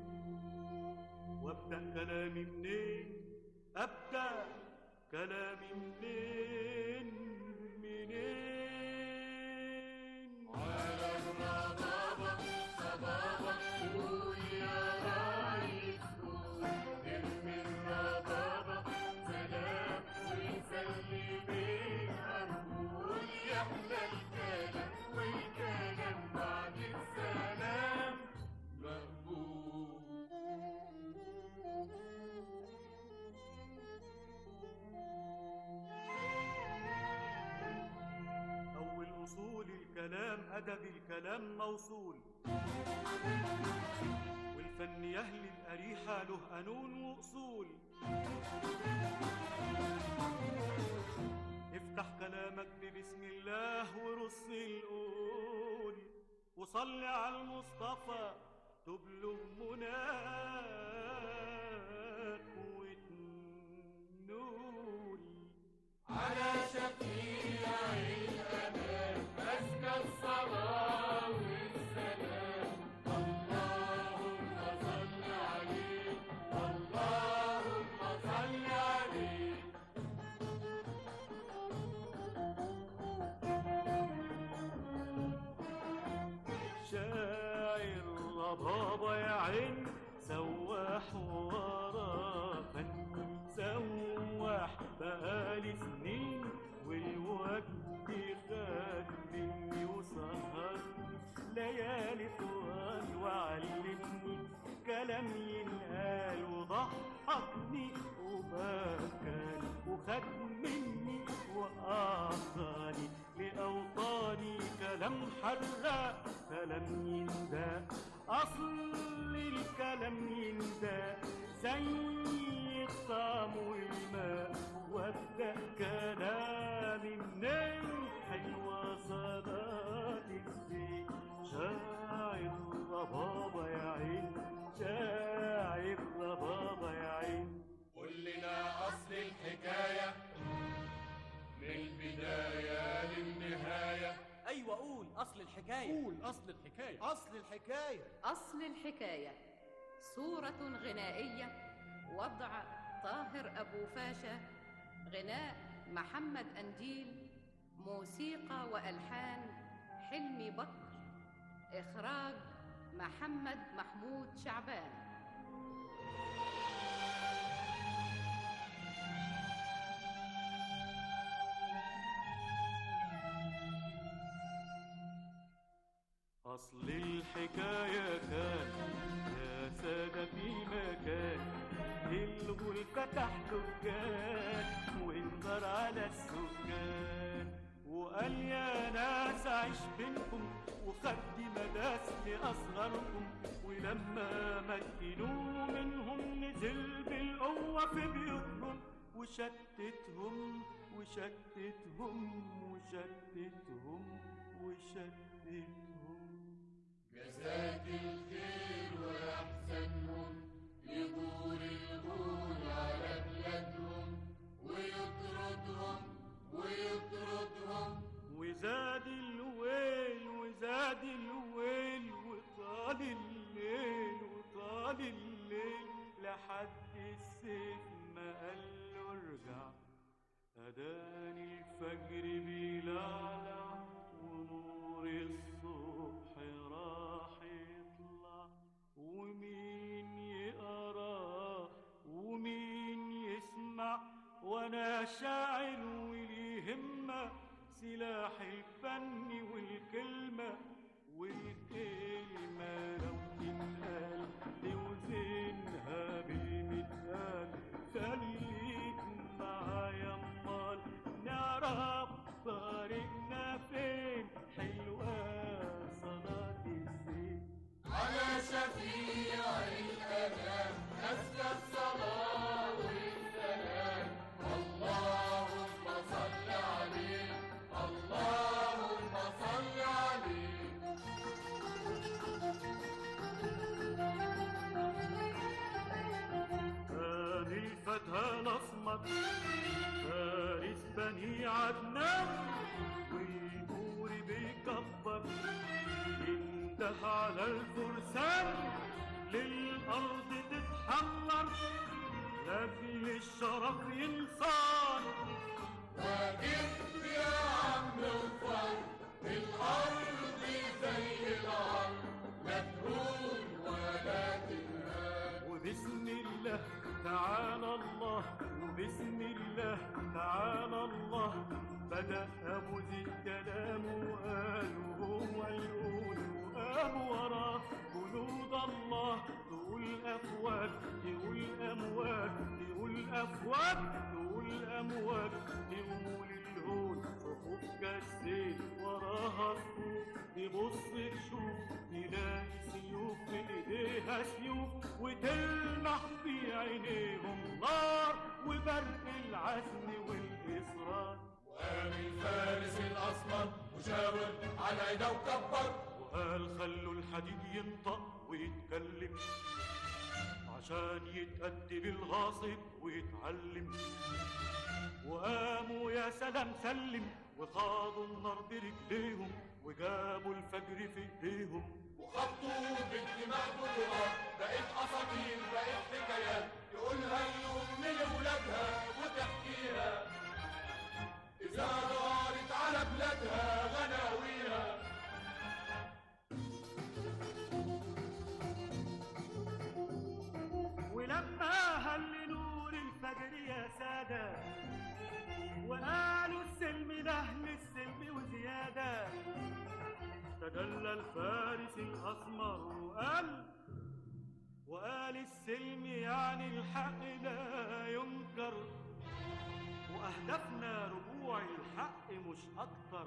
وابدا كلامي منين ابدا كلامي منين منين على الربابة صبابة قول يا راعي قول ارمي الربابة سلام وسلمين هنقول يحلى الكلام والكلام بعد السلام أول أصول الكلام أدب الكلام موصول والفن يهلي الأريحة له قانون وأصول افتح كلامك ببسم الله ورص القول وصلي على المصطفى تبلغ مناك وتنول على شفيع الأمان أزكى الصلاة والسلام اللهم صل عليه اللهم صل عليه شاعر ربابة يا عين سواح ورا فن سواح بقالي سنين والوقت خد مني وسهرني ليالي طوال وعلمني كلام ينقال وضحكني وبكاني وخد مني وأعطاني لأوطاني كلام حراق كلام ينداق أصل الكلام ينداق زي الطعم والماء وابدأ كلامي منين حلوة صلاة الزين شاعر ربابة يا عين شاعر ربابة يا عين قول لنا أصل الحكاية من البداية للنهاية ايوه قول اصل الحكايه قول اصل الحكايه اصل الحكايه أصل الحكاية صورة غنائية وضع طاهر أبو فاشا غناء محمد أنديل موسيقى وألحان حلمي بكر إخراج محمد محمود شعبان أصل الحكاية كان يا سادة في فتح دكان وانظر على السكان وقال يا ناس عيش بينكم وخدي مداس لأصغركم ولما مكنوا منهم نزل بالقوة في بيوتهم وشتتهم وشتتهم وشتتهم وشتتهم جزاك الخير وأحسنهم يدور الغول على بلادهم ويطردهم ويطردهم وزاد الويل وزاد الويل وطال الليل وطال الليل لحد السيف ما قال له ارجع أذان الفجر بيلعلع ونور الصبح راح يطلع ومين يقرا ومين يسمع وانا شاعر ولي همة سلاح الفن والكلمة والكلمة لو تنقال لوزنها بالمثال خليك معايا امال نعرف طريقنا فين حلوة صلاة الزين على شفيع الأنام أزكى الصلاة والسلام اللهم صل عليه اللهم صل عليه كان الفتى الأسمر فارس بني عدنان والبور بيكبر ينده على الفرسان للأرض تتحمر لأجل الشرف ينصان واقف يا عم وفر الأرض زي الأرض لا تهون ولا تنهار وبسم الله تعالى الله وبسم الله تعالى الله بدأ أبو ذي الكلام وقال وهو يقول وقام وراه جنود الله تقول أفواج تقول أمواج تقول أفواج تقول أمواج تقول الهون صفوف كالسيل وراها صفوف تبص تشوف تلاقي سيوف في ايديها سيوف وتلمح في عينيهم نار وبرق العزم والإصرار وقام الفارس الأسمر وشاور على عينه وكبر وقال خلوا الحديد ينطق ويتكلم عشان يتأدب الغاصب ويتعلم وقاموا يا سلام سلم وخاضوا النار برجليهم وجابوا الفجر في ايديهم وخبطوا بالدماء بطولات بقت أساطير بقت حكايات يقولها الأم لولادها وتحكيها إذا دارت على بلادها غناويها ولما هل نور الفجر يا سادة وقالوا السلم لأهل السلم وزيادة تجلى الفارس الأسمر وقال وقال السلم يعني الحق لا ينكر وأهدافنا رجوع الحق مش أكتر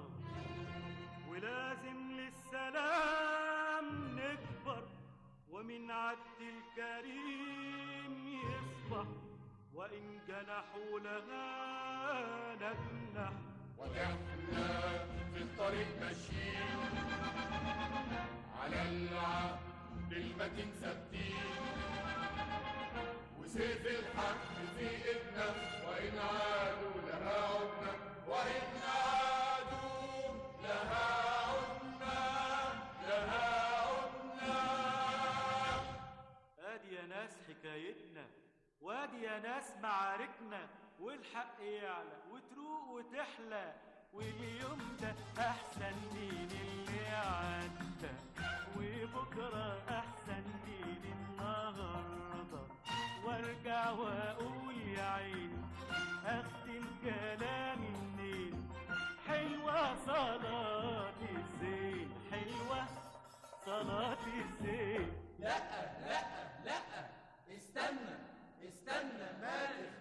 ولازم للسلام نكبر ومن عد الكريم يصبح وإن جنحوا لها نجنح ونحنا في الطريق ماشيين على العهد المتين ثابتين وسيف الحق في ايدنا وإن عادوا لها عدنا وإن عادوا لها عدنا لها عدنا ادي يا ناس حكايتنا وادي يا ناس معاركنا والحق يعلى وتروق وتحلى واليوم ده احسن من اللي عدى وبكره احسن من النهارده وارجع واقول يا عيني اختم كلامي منين حلوه صلاه الزين حلوه صلاه الزين لا لا لا استنى استنى ما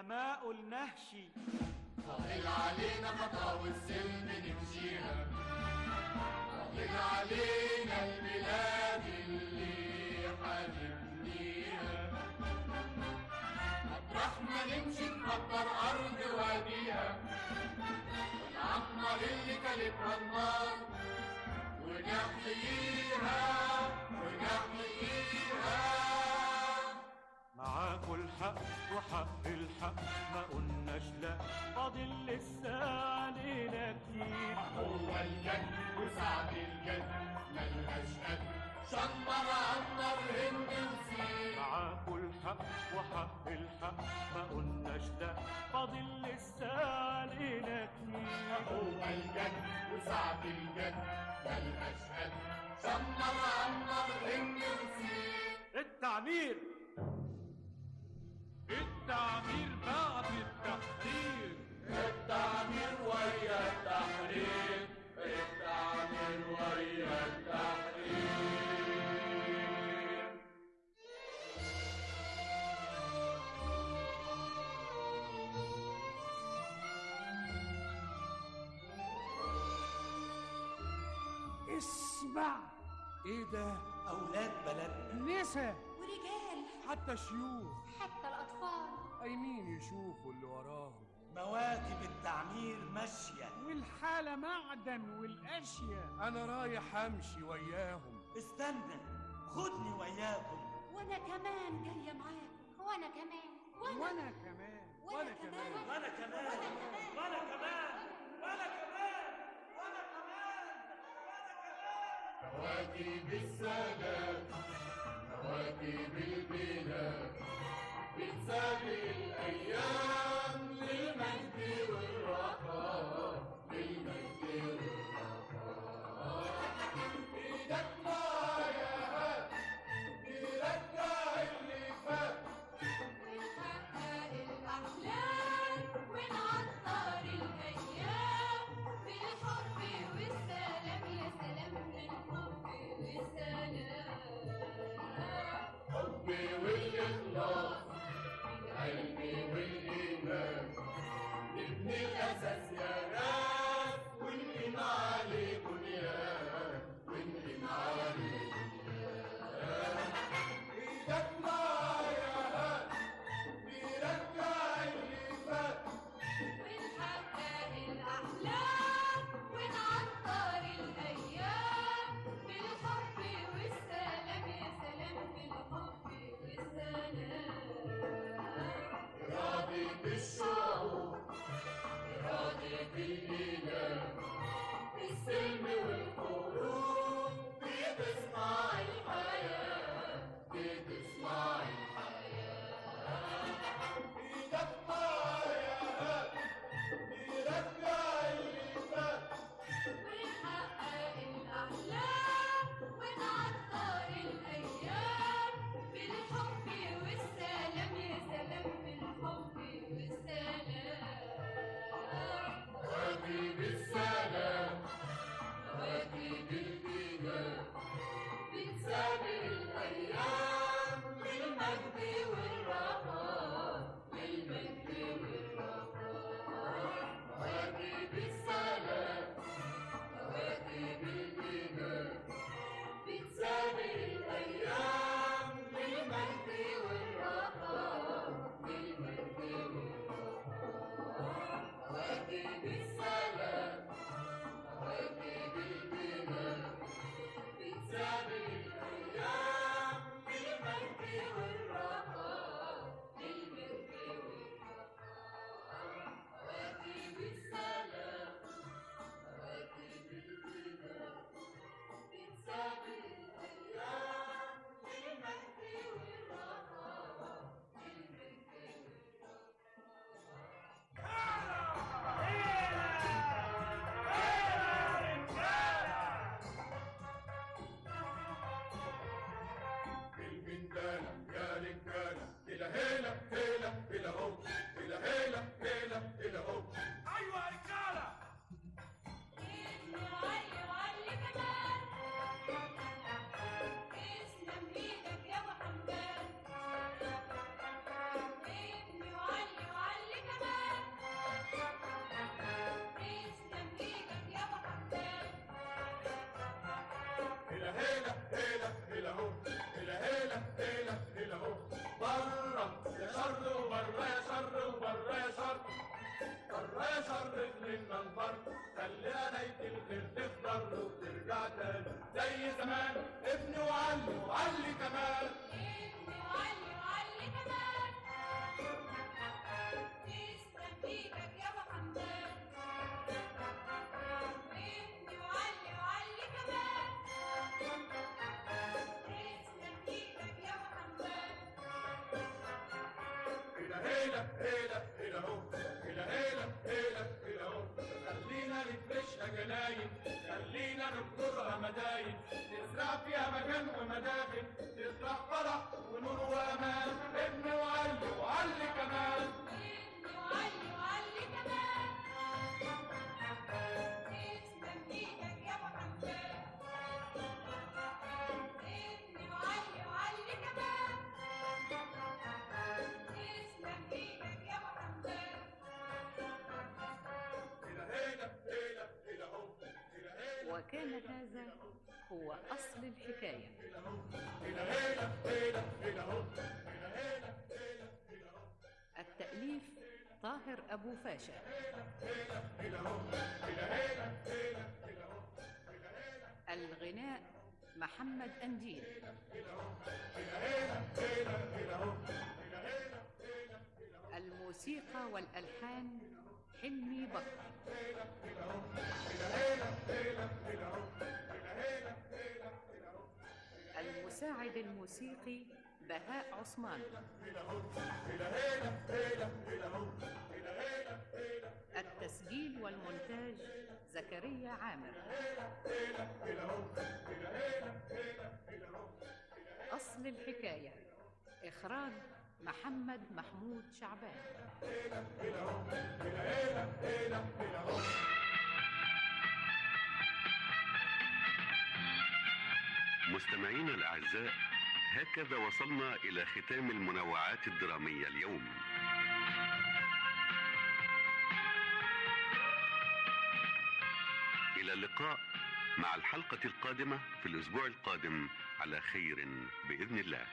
سماء النهش فاضل علينا خطا والسلم نمشيها فاضل علينا البلاد اللي حنبنيها مطرح ما نمشي نحضر أرض واديها ونعمر اللي كلتها النار ونحييها ونحييها معاكوا الحق وحق الحق ما قلناش لا فاضل لسه علينا كتير هو الجد وسعد الجد ملهاش قد شمر عمر هند وسير معاكوا الحق وحق الحق ما قلناش لا فاضل لسه علينا كتير هو الجد وسعد الجد ملهاش قد شمر عمر هند وسير التعمير التعمير بعد التحرير التعمير ويا التحرير التعمير ويا التحرير اسمع ايه ده اولاد بلدنا نسا ورجال حتى شيوخ حتى الأطفال قايمين يشوفوا اللي وراهم مواكب التعمير ماشية والحالة معدن والأشياء أنا رايح أمشي وياهم استنى خدني وياكم وأنا كمان جاية معاكم وأنا كمان وأنا كمان وأنا كمان وأنا كمان وأنا كمان وأنا كمان وأنا كمان مواكب السلام مواكب البلاد بتسابق الأيام للمجد والرخاء للمجد والرخاء إيدك معايا هات نرجع اللي فات ونحقق الأحلام ونعطر الأيام بالحب والسلام يا سلام بالحب والسلام حبي والإخلاص القلب والإيمان هيلا هيلا هيلا هو هيلا هيلا هيلا هيلا هو بره يا شر وبره يا شر وبره يا شر بره يا شر منا البر خلي نهاية الخير تفضل وترجع تاني زي زمان ابني وعلي وعلي كمان ابني وعلي وعلي كمان تسلم ايدك يا ابو حمدان ابني وعلي وعلي كمان تسلم ايدك يا ابو حمدان هيلا هيلا هيلا هيلا هو هيلا هيلا هيلا هيلا هو خلينا نفرشها جناين خلينا نبذرها مداين نزرع فيها مكان ومداخل نزرع فرح ونور وامان ابني وعلي وعلي كمان ابني وعلي وعلي كمان تسلم ايدك يا ابو حمدان ابني وعلي وعلي كمان تسلم ايدك يا ابو حمدان هيلا هيلا هيلا هيلا هو هيلا هيلا وكان هذا هو أصل الحكاية هيلا هيلا هيلا هيلا هو هيلا هيلا هيلا هيلا هو التأليف طاهر أبو فاشا هيلا هو هيلا هيلا هيلا هيلا هو الغناء محمد أنديل الموسيقى والألحان حلمي بكر المساعد الموسيقي بهاء عثمان التسجيل والمونتاج زكريا عامر أصل الحكاية إخراج محمد محمود شعبان مستمعينا الأعزاء هكذا وصلنا إلى ختام المنوعات الدرامية اليوم إلى اللقاء مع الحلقة القادمة في الأسبوع القادم على خير بإذن الله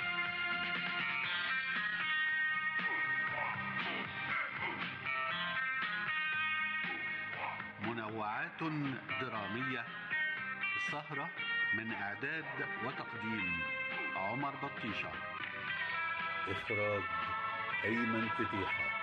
منوعات درامية السهرة من إعداد وتقديم عمر بطيشة إخراج أيمن فتيحة